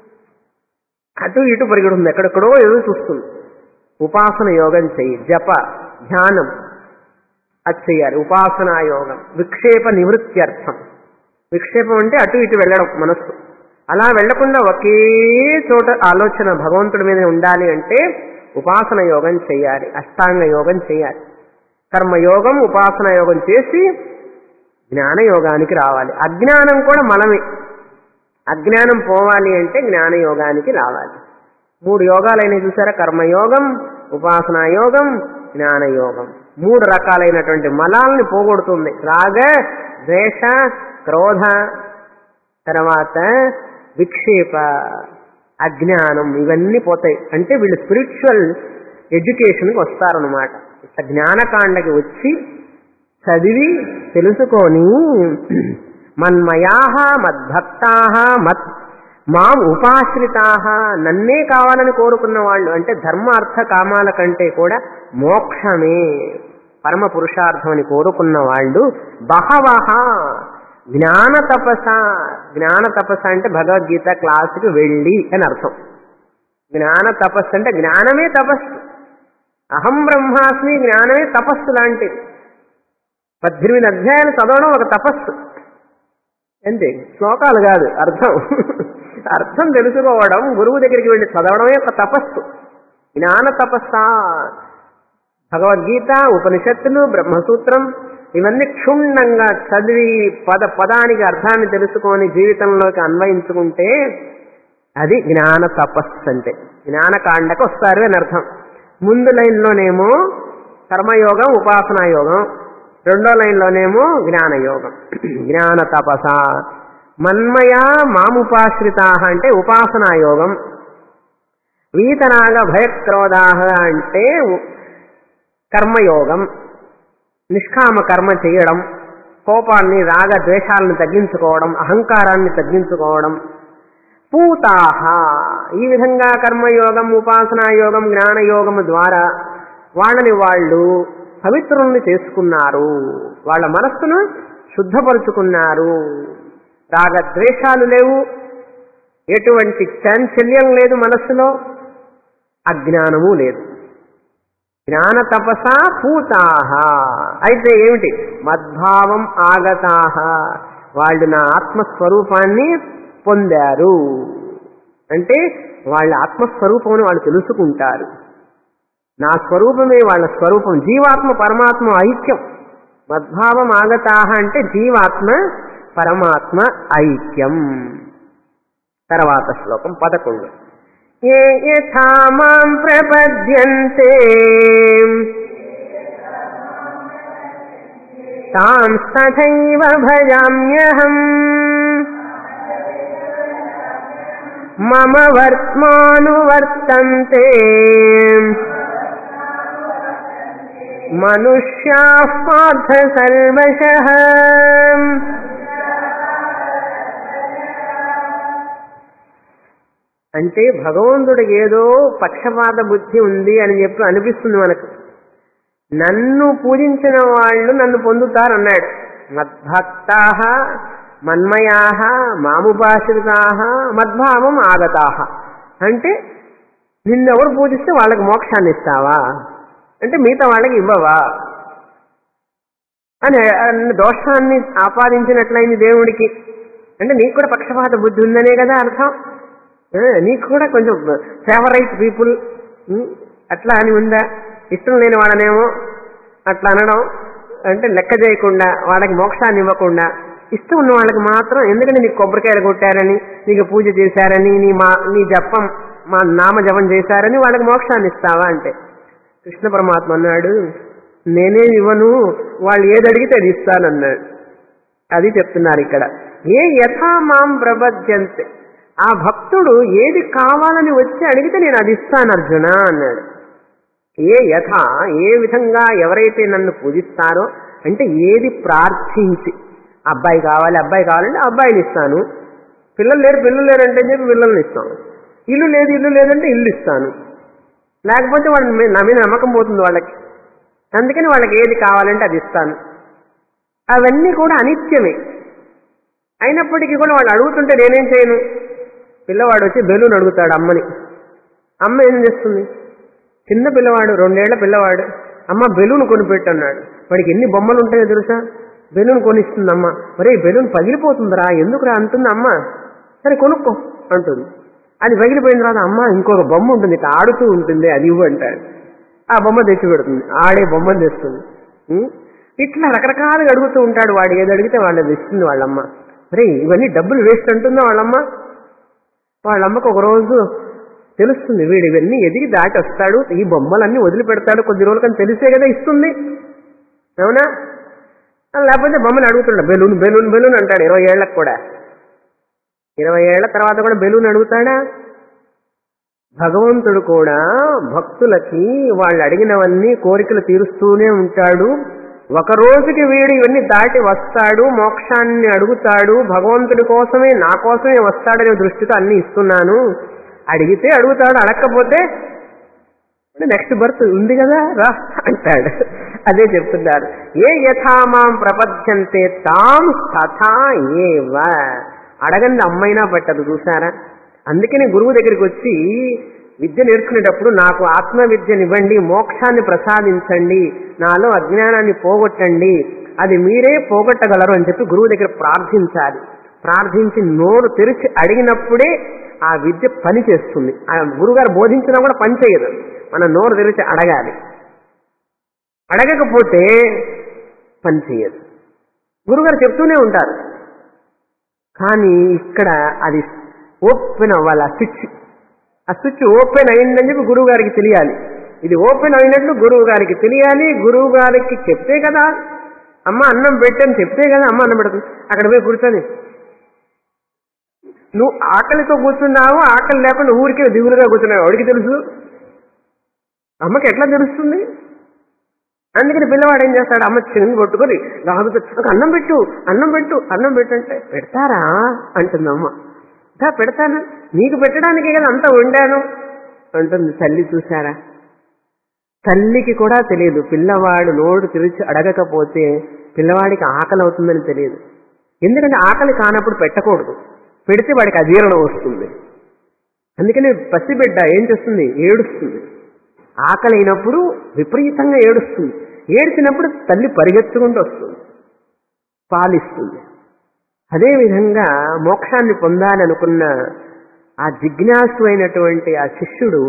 అటు ఇటు పరిగెడుతుంది ఎక్కడెక్కడో ఎదురు చూస్తుంది ఉపాసన యోగం చెయ్యి జప ధ్యానం అది చెయ్యాలి ఉపాసనా యోగం విక్షేప నివృత్త్యర్థం విక్షేపం అంటే అటు ఇటు వెళ్ళడం మనస్సు అలా వెళ్లకుండా ఒకే చోట ఆలోచన భగవంతుడి మీద ఉండాలి అంటే ఉపాసన యోగం చేయాలి అష్టాంగ యోగం చేయాలి కర్మయోగం ఉపాసన యోగం చేసి జ్ఞాన యోగానికి రావాలి అజ్ఞానం కూడా మనమే అజ్ఞానం పోవాలి అంటే జ్ఞాన యోగానికి రావాలి మూడు యోగాలైన చూసారా కర్మయోగం ఉపాసనా యోగం జ్ఞాన యోగం మూడు రకాలైనటువంటి మలాల్ని పోగొడుతుంది రాగ ద్వేష క్రోధ తర్వాత విక్షేప అజ్ఞానం ఇవన్నీ పోతాయి అంటే వీళ్ళు స్పిరిచువల్ ఎడ్యుకేషన్కి వస్తారనమాట ఇట్లా జ్ఞానకాండకి వచ్చి చదివి తెలుసుకొని మన్మయా మద్భక్తా మత్ మాం ఉపాశ్రితా నన్నే కావాలని కోరుకున్న వాళ్ళు అంటే ధర్మ అర్థ కామాల కంటే కూడా మోక్షమే పరమ పురుషార్థం అని కోరుకున్న వాళ్ళు బహవహ జ్ఞాన తపస జ్ఞాన తపస్స అంటే భగవద్గీత క్లాసుకి వెళ్ళి అని అర్థం జ్ఞాన తపస్సు అంటే జ్ఞానమే తపస్సు అహం బ్రహ్మాస్మి జ్ఞానమే తపస్సు లాంటిది పద్దెనిమిది అధ్యాయాలు చదవడం ఒక తపస్సు అంతే శ్లోకాలు కాదు అర్థం అర్థం తెలుసుకోవడం గురువు దగ్గరికి వెళ్ళి చదవడమే ఒక తపస్సు జ్ఞాన తపస్స భగవద్గీత ఉపనిషత్తులు బ్రహ్మసూత్రం ఇవన్నీ క్షుణ్ణంగా చదివి పద పదానికి అర్థాన్ని తెలుసుకొని జీవితంలోకి అన్వయించుకుంటే అది జ్ఞాన తపస్సు అంటే జ్ఞానకాండకు వస్తారు అని అర్థం ముందు లైన్లోనేమో కర్మయోగం ఉపాసనా యోగం రెండో లైన్లోనేమో జ్ఞానయోగం జ్ఞాన తపస మన్మయా మాముపాశ్రితా అంటే ఉపాసనా యోగం వీతరాగ భయక్రోధా అంటే కర్మయోగం నిష్కామ కర్మ చేయడం కోపాన్ని రాగ ద్వేషాలను తగ్గించుకోవడం అహంకారాన్ని తగ్గించుకోవడం పూతాహ ఈ విధంగా కర్మయోగం ఉపాసనా యోగం జ్ఞానయోగం ద్వారా వాళ్ళని వాళ్ళు పవిత్రుల్ని చేసుకున్నారు వాళ్ళ మనస్సును శుద్ధపరుచుకున్నారు రాగద్వేషాలు లేవు ఎటువంటి చాంచల్యం లేదు మనస్సులో అజ్ఞానము లేదు జ్ఞాన తపస పూతాహ అయితే ఏమిటి మద్భావం ఆగతాహ వాళ్ళు నా ఆత్మస్వరూపాన్ని పొందారు అంటే వాళ్ళ ఆత్మస్వరూపమును వాళ్ళు తెలుసుకుంటారు నా స్వరూపమే వాళ్ళ స్వరూపం జీవాత్మ పరమాత్మ ఐక్యం మద్భావం ఆగతాహ అంటే జీవాత్మ పరమాత్మ ఐక్యం తర్వాత శ్లోకం పదకొండు ఏ యథా మాం ప్రపద్యంతే తాం తథైవ భజామ్యహం మమ వర్త్మానువర్తంతే మనుష్యా పార్థ సర్వశ అంటే భగవంతుడికి ఏదో పక్షపాత బుద్ధి ఉంది అని చెప్పి అనిపిస్తుంది మనకు నన్ను పూజించిన వాళ్ళు నన్ను పొందుతారు అన్నాడు మద్భక్తా మన్మయా మాముపాశ్రితా మద్భావం ఆగతా అంటే నిన్నెవరు పూజిస్తే వాళ్ళకి మోక్షాన్ని ఇస్తావా అంటే మిగతా వాళ్ళకి ఇవ్వవా అని అన్న దోషాన్ని ఆపాదించినట్లయింది దేవుడికి అంటే నీకు కూడా పక్షపాత బుద్ధి ఉందనే కదా అర్థం ఆ, నీకు కూడా కొంచెం ఫేవరైట్ పీపుల్ అట్లా అని ఉందా ఇష్టం లేని వాళ్ళనేమో అట్లా అనడం అంటే లెక్క చేయకుండా వాళ్ళకి మోక్షాన్ని ఇవ్వకుండా ఇష్టం ఉన్న వాళ్ళకి మాత్రం ఎందుకంటే నీకు కొబ్బరికాయలు కొట్టారని నీకు పూజ చేశారని నీ మా నీ జపం మా నామ జపం చేశారని వాళ్ళకి మోక్షాన్ని ఇస్తావా అంటే కృష్ణ పరమాత్మ అన్నాడు నేనే ఇవ్వను వాళ్ళు ఏది అడిగితే అది ఇస్తానన్నాడు అది చెప్తున్నారు ఇక్కడ ఏ యథా మాం ప్రబధ్యంతే ఆ భక్తుడు ఏది కావాలని వచ్చి అడిగితే నేను అది ఇస్తాను అర్జున అన్నాడు ఏ యథ ఏ విధంగా ఎవరైతే నన్ను పూజిస్తారో అంటే ఏది ప్రార్థించి అబ్బాయి కావాలి అబ్బాయి కావాలంటే అబ్బాయిని ఇస్తాను పిల్లలు లేరు పిల్లలు లేరంటే చెప్పి పిల్లల్ని ఇస్తాను ఇల్లు లేదు ఇల్లు లేదంటే ఇల్లు ఇస్తాను లేకపోతే వాళ్ళ మీద- నా మీద నమ్మకం పోతుంది వాళ్ళకి అందుకని వాళ్ళకి ఏది కావాలంటే అది ఇస్తాను అవన్నీ కూడా అనిత్యమే అయినప్పటికీ కూడా వాళ్ళు అడుగుతుంటే నేనేం చేయను పిల్లవాడు వచ్చి బెలూన్ అడుగుతాడు అమ్మని అమ్మ ఏం చేస్తుంది చిన్న పిల్లవాడు రెండేళ్ల పిల్లవాడు అమ్మ బెలూన్ కొనిపెట్టు అన్నాడు వాడికి ఎన్ని బొమ్మలు ఉంటాయో తెలుసా బెలూన్ కొనిస్తుంది అమ్మ మరే బెలూన్ పగిలిపోతుందిరా ఎందుకురా అంటుంది అమ్మ సరే కొనుక్కో అంటుంది అది పగిలిపోయిన తర్వాత అమ్మ ఇంకొక బొమ్మ ఉంటుంది ఇట్లా ఆడుతూ ఉంటుంది అది ఇవ్వు అంటాడు ఆ బొమ్మ తెచ్చి పెడుతుంది ఆడే బొమ్మను తెస్తుంది ఉం? ఇట్లా రకరకాలుగా అడుగుతూ ఉంటాడు వాడు ఏది అడిగితే వాళ్ళది ఇస్తుంది వాళ్ళమ్మ మరి ఇవన్నీ డబ్బులు వేస్ట్ అంటుందా వాళ్ళమ్మ వాళ్ళమ్మకు ఒక రోజు తెలుస్తుంది వీడు ఇవన్నీ ఎదిగి దాటి వస్తాడు ఈ బొమ్మలన్నీ వదిలిపెడతాడు కొద్ది రోజులకని తెలిసే కదా ఇస్తుంది అవునా లేకపోతే బొమ్మను అడుగుతుండ బెలూన్ బెలూన్ బెలూన్ అంటాడు ఇరవై ఏళ్ళకు కూడా ఇరవై ఏళ్ల తర్వాత కూడా బెలూన్ అడుగుతాడా భగవంతుడు కూడా భక్తులకి వాళ్ళు అడిగినవన్నీ కోరికలు తీరుస్తూనే ఉంటాడు ఒక రోజుకి వీడు ఇవన్నీ దాటి వస్తాడు మోక్షాన్ని అడుగుతాడు భగవంతుడి కోసమే నా కోసమే వస్తాడనే దృష్టితో అన్ని ఇస్తున్నాను అడిగితే అడుగుతాడు అడగకపోతే నెక్స్ట్ బర్త్ ఉంది కదా రా అంటాడు అదే చెప్తున్నారు ఏ యథామాం ప్రపద్యంతే తాం తథా ఏవ అడగంది అమ్మైనా పట్టదు చూసారా అందుకని గురువు దగ్గరికి వచ్చి విద్య నేర్చుకునేటప్పుడు నాకు ఆత్మ విద్యనివ్వండి మోక్షాన్ని ప్రసాదించండి నాలో అజ్ఞానాన్ని పోగొట్టండి అది మీరే పోగొట్టగలరు అని చెప్పి గురువు దగ్గర ప్రార్థించాలి ప్రార్థించి నోరు తెరిచి అడిగినప్పుడే ఆ విద్య పని చేస్తుంది ఆ గురుగారు బోధించినా కూడా పని చేయదు మనం నోరు తెరిచి అడగాలి అడగకపోతే పని చేయదు గురుగారు చెప్తూనే ఉంటారు కానీ ఇక్కడ అది ఓపెన్ అవ్వాలి ఆ స్విచ్ ఆ స్విచ్ ఓపెన్ అయిందని చెప్పి గురువు గారికి తెలియాలి ఇది ఓపెన్ అయినట్లు గురువు గారికి తెలియాలి గురువు గారికి చెప్తే కదా అమ్మ అన్నం పెట్టని చెప్తే కదా అమ్మ అన్నం పెడుతుంది అక్కడ పోయి కూర్చొని నువ్వు ఆకలితో కూర్చున్నావు ఆకలి లేకుండా ఊరికే దిగులుగా కూర్చున్నావు ఎవరికి తెలుసు అమ్మకి ఎట్లా తెలుస్తుంది అందుకని పిల్లవాడు ఏం చేస్తాడు అమ్మ చెంగు కొట్టుకొని లాగుతూ "నాకు అన్నం పెట్టు అన్నం పెట్టు అన్నం పెట్టు అంటే పెడతారా అంటుంది అమ్మ "దా, పెడతాను నీకు పెట్టడానికే కదా అంతా వండాను అంటుంది తల్లి చూసారా తల్లికి కూడా తెలియదు పిల్లవాడు నోరు తెరిచి అడగకపోతే పిల్లవాడికి ఆకలి అవుతుందని తెలియదు ఎందుకంటే ఆకలి కానప్పుడు పెట్టకూడదు పెడితే వాడికి అజీర్ణం వస్తుంది అందుకని పసిబిడ్డ ఏం చేస్తుంది ఏడుస్తుంది ఆకలి అయినప్పుడు విపరీతంగా ఏడుస్తుంది ఏడ్చినప్పుడు తల్లి పరిగెత్తుకుంటూ వస్తుంది పాలిస్తుంది అదేవిధంగా మోక్షాన్ని పొందాలనుకున్న ఆ జిజ్ఞాసు అయినటువంటి ఆ శిష్యుడు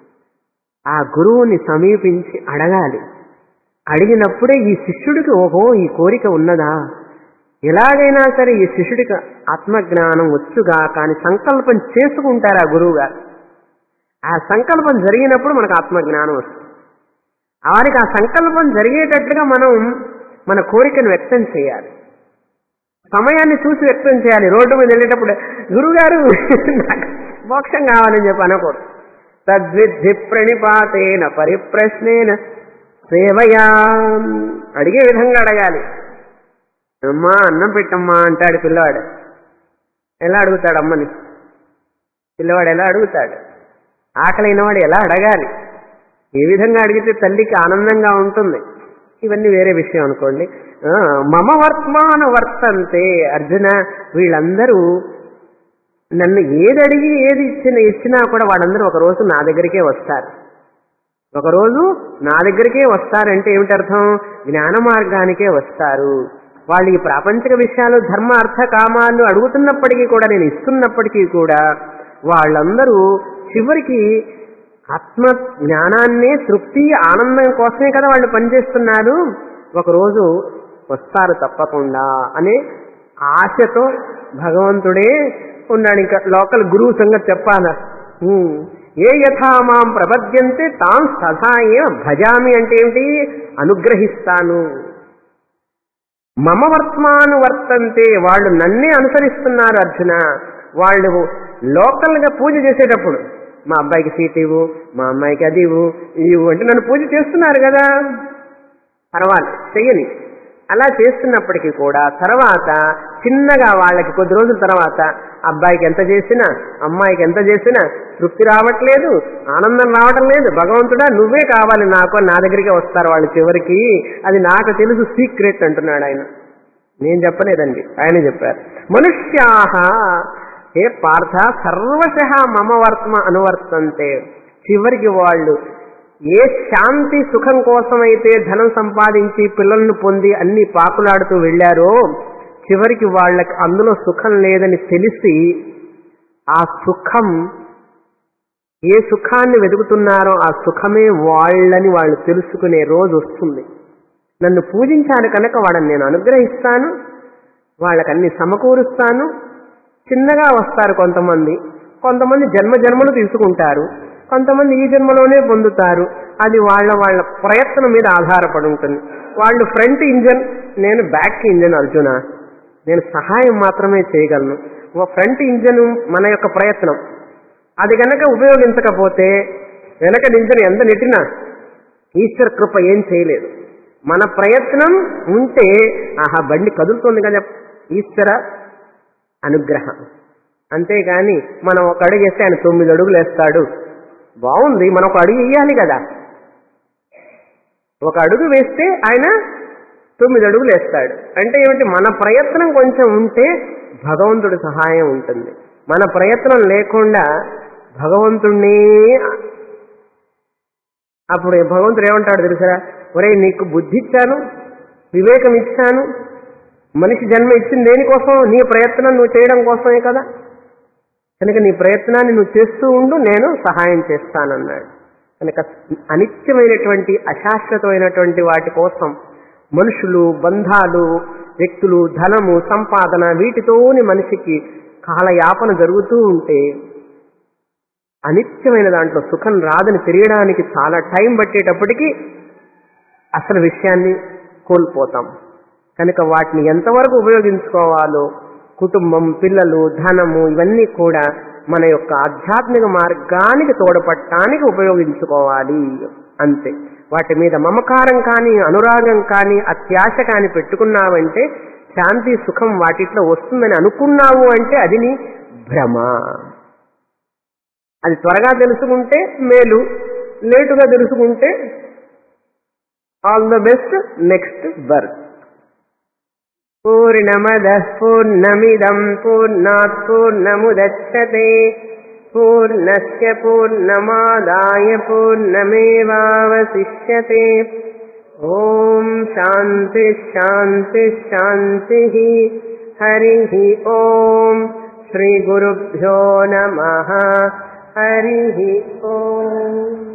ఆ గురువుని సమీపించి అడగాలి అడిగినప్పుడే ఈ శిష్యుడికి ఓహో ఈ కోరిక ఉన్నదా ఎలాగైనా సరే ఈ శిష్యుడికి ఆత్మజ్ఞానం వచ్చుగా కానీ సంకల్పం చేసుకుంటారు ఆ గురువు గారు ఆ సంకల్పం జరిగినప్పుడు మనకు ఆత్మజ్ఞానం వస్తుంది వారికి ఆ సంకల్పం జరిగేటట్లుగా మనం మన కోరికను వ్యక్తం చేయాలి సమయాన్ని చూసి వ్యక్తం చేయాలి రోడ్డు మీద వెళ్ళేటప్పుడు గురుగారు నాకు మోక్షం కావాలని చెప్పి అనకూడదు తద్విద్ధి ప్రణిపాతేన పరిప్రశ్నేన సేవయా అడిగే విధంగా అడగాలి అమ్మా అన్నం పెట్టమ్మా అంటాడు పిల్లవాడు ఎలా అడుగుతాడు అమ్మని పిల్లవాడు ఎలా అడుగుతాడు ఆకలైన వాడు ఎలా అడగాలి ఏ విధంగా అడిగితే తల్లికి ఆనందంగా ఉంటుంది ఇవన్నీ వేరే విషయం అనుకోండి ఆ, మమ వర్తమాన వర్తంతే అర్జున వీళ్ళందరూ నన్ను ఏది అడిగి ఏది ఇచ్చిన ఇచ్చినా కూడా వాళ్ళందరూ ఒక రోజు నా దగ్గరికే వస్తారు ఒకరోజు నా దగ్గరికే వస్తారంటే ఏమిటి అర్థం జ్ఞాన మార్గానికే వస్తారు వాళ్ళు ఈ ప్రాపంచిక విషయాలు ధర్మ అర్థ కామాలు అడుగుతున్నప్పటికీ కూడా నేను ఇస్తున్నప్పటికీ కూడా వాళ్ళందరూ చివరికి ఆత్మ జ్ఞానాన్నే తృప్తి ఆనందం కోసమే కదా వాళ్ళు పనిచేస్తున్నారు ఒకరోజు వస్తారు తప్పకుండా అనే ఆశతో భగవంతుడే ఉన్నాడు ఇంకా లోకల్ గురువు సంగతి చెప్పాలా ఉమ్. ఏ యథా మాం ప్రపద్యంతే తాం సదా ఏవ భజామి అంటే ఏమిటి అనుగ్రహిస్తాను మమ వర్తమాను వర్తంతే వాళ్ళు నన్నే అనుసరిస్తున్నారు అర్జున వాళ్ళు లోకల్ గా పూజ చేసేటప్పుడు మా అబ్బాయికి సీట్ ఇవ్వు మా అమ్మాయికి అది ఇవ్వు ఇవ్వు అంటే నన్ను పూజ చేస్తున్నారు కదా పర్వాలేదు చెయ్యని అలా చేస్తున్నప్పటికీ కూడా తర్వాత చిన్నగా వాళ్ళకి కొద్ది రోజుల తర్వాత అబ్బాయికి ఎంత చేసినా అమ్మాయికి ఎంత చేసినా తృప్తి రావట్లేదు ఆనందం రావటం లేదు భగవంతుడా నువ్వే కావాలి నాకు అని నా దగ్గరికి వస్తారు వాళ్ళు చివరికి అది నాకు తెలుసు సీక్రెట్ అంటున్నాడు ఆయన నేను చెప్పలేదండి ఆయన చెప్పారు మనుష్యాహ ఏ పార్థ సర్వశ మమ వర్తమ అనువర్తంతే చివరికి వాళ్ళు ఏ శాంతి సుఖం కోసమైతే ధనం సంపాదించి పిల్లలను పొంది అన్ని పాకులాడుతూ వెళ్ళారో చివరికి వాళ్ళకి అందులో సుఖం లేదని తెలిసి ఆ సుఖం ఏ సుఖాన్ని వెతుకుతున్నారో ఆ సుఖమే వాళ్ళని వాళ్ళు తెలుసుకునే రోజు వస్తుంది నన్ను పూజించాను కనుక వాళ్ళని నేను అనుగ్రహిస్తాను వాళ్ళకన్ని సమకూరుస్తాను చిన్నగా వస్తారు కొంతమంది కొంతమంది జన్మ జన్మలు తీసుకుంటారు కొంతమంది ఈ జన్మలోనే పొందుతారు అది వాళ్ళ వాళ్ళ ప్రయత్నం మీద ఆధారపడి ఉంటుంది వాళ్ళు ఫ్రంట్ ఇంజన్ నేను బ్యాక్ ఇంజన్ అర్జున నేను సహాయం మాత్రమే చేయగలను ఓ ఫ్రంట్ ఇంజన్ మన యొక్క ప్రయత్నం అది కనుక ఉపయోగించకపోతే వెనక ఇంజన్ ఎంత నెట్టినా ఈశ్వర కృప ఏం చేయలేదు మన ప్రయత్నం ఉంటే ఆహా బండి కదులుతుంది కదా ఈశ్వర అనుగ్రహం అంతేగాని మనం ఒక అడుగు వేస్తే ఆయన తొమ్మిది అడుగులు వేస్తాడు బాగుంది మనం ఒక అడుగు వేయాలి కదా ఒక అడుగు వేస్తే ఆయన తొమ్మిది అడుగులు వేస్తాడు అంటే ఏమిటి మన ప్రయత్నం కొంచెం ఉంటే భగవంతుడి సహాయం ఉంటుంది మన ప్రయత్నం లేకుండా భగవంతుణ్ణి అప్పుడు భగవంతుడు ఏమంటాడు తెలుసా ఒరే నీకు బుద్ధి ఇచ్చాను వివేకం ఇచ్చాను మనిషి జన్మ ఇచ్చింది దేనికోసం నీ ప్రయత్నం నువ్వు చేయడం కోసమే కదా కనుక నీ ప్రయత్నాన్ని నువ్వు చేస్తూ ఉండు నేను సహాయం చేస్తానన్నాడు కనుక అనిత్యమైనటువంటి అశాశ్వతమైనటువంటి వాటి కోసం మనుషులు బంధాలు వ్యక్తులు ధనము సంపాదన వీటితోని మనిషికి కాలయాపన జరుగుతూ ఉంటే అనిత్యమైన దాంట్లో సుఖం రాదని తెలియడానికి చాలా టైం పట్టేటప్పటికీ అసలు విషయాన్ని కోల్పోతాం కనుక వాటిని ఎంతవరకు ఉపయోగించుకోవాలో కుటుంబం పిల్లలు ధనము ఇవన్నీ కూడా మన యొక్క ఆధ్యాత్మిక మార్గానికి తోడ్పడటానికి ఉపయోగించుకోవాలి అంతే వాటి మీద మమకారం కానీ అనురాగం కానీ అత్యాశ కానీ పెట్టుకున్నావంటే శాంతి సుఖం వాటిట్లో వస్తుందని అనుకున్నావు అంటే అది నీ భ్రమ అది త్వరగా తెలుసుకుంటే మేలు లేటుగా తెలుసుకుంటే all the best next birth పూర్ణమద పూర్ణమిదం పూర్ణాత్ పూర్ణముదచ్చతే పూర్ణస్య పూర్ణమాదాయ పూర్ణమేవావశిష్యతే ఓం శాంతి శాంతి శాంతి హరి ఓం శ్రీ గురుభ్యో నమ హరి ఓం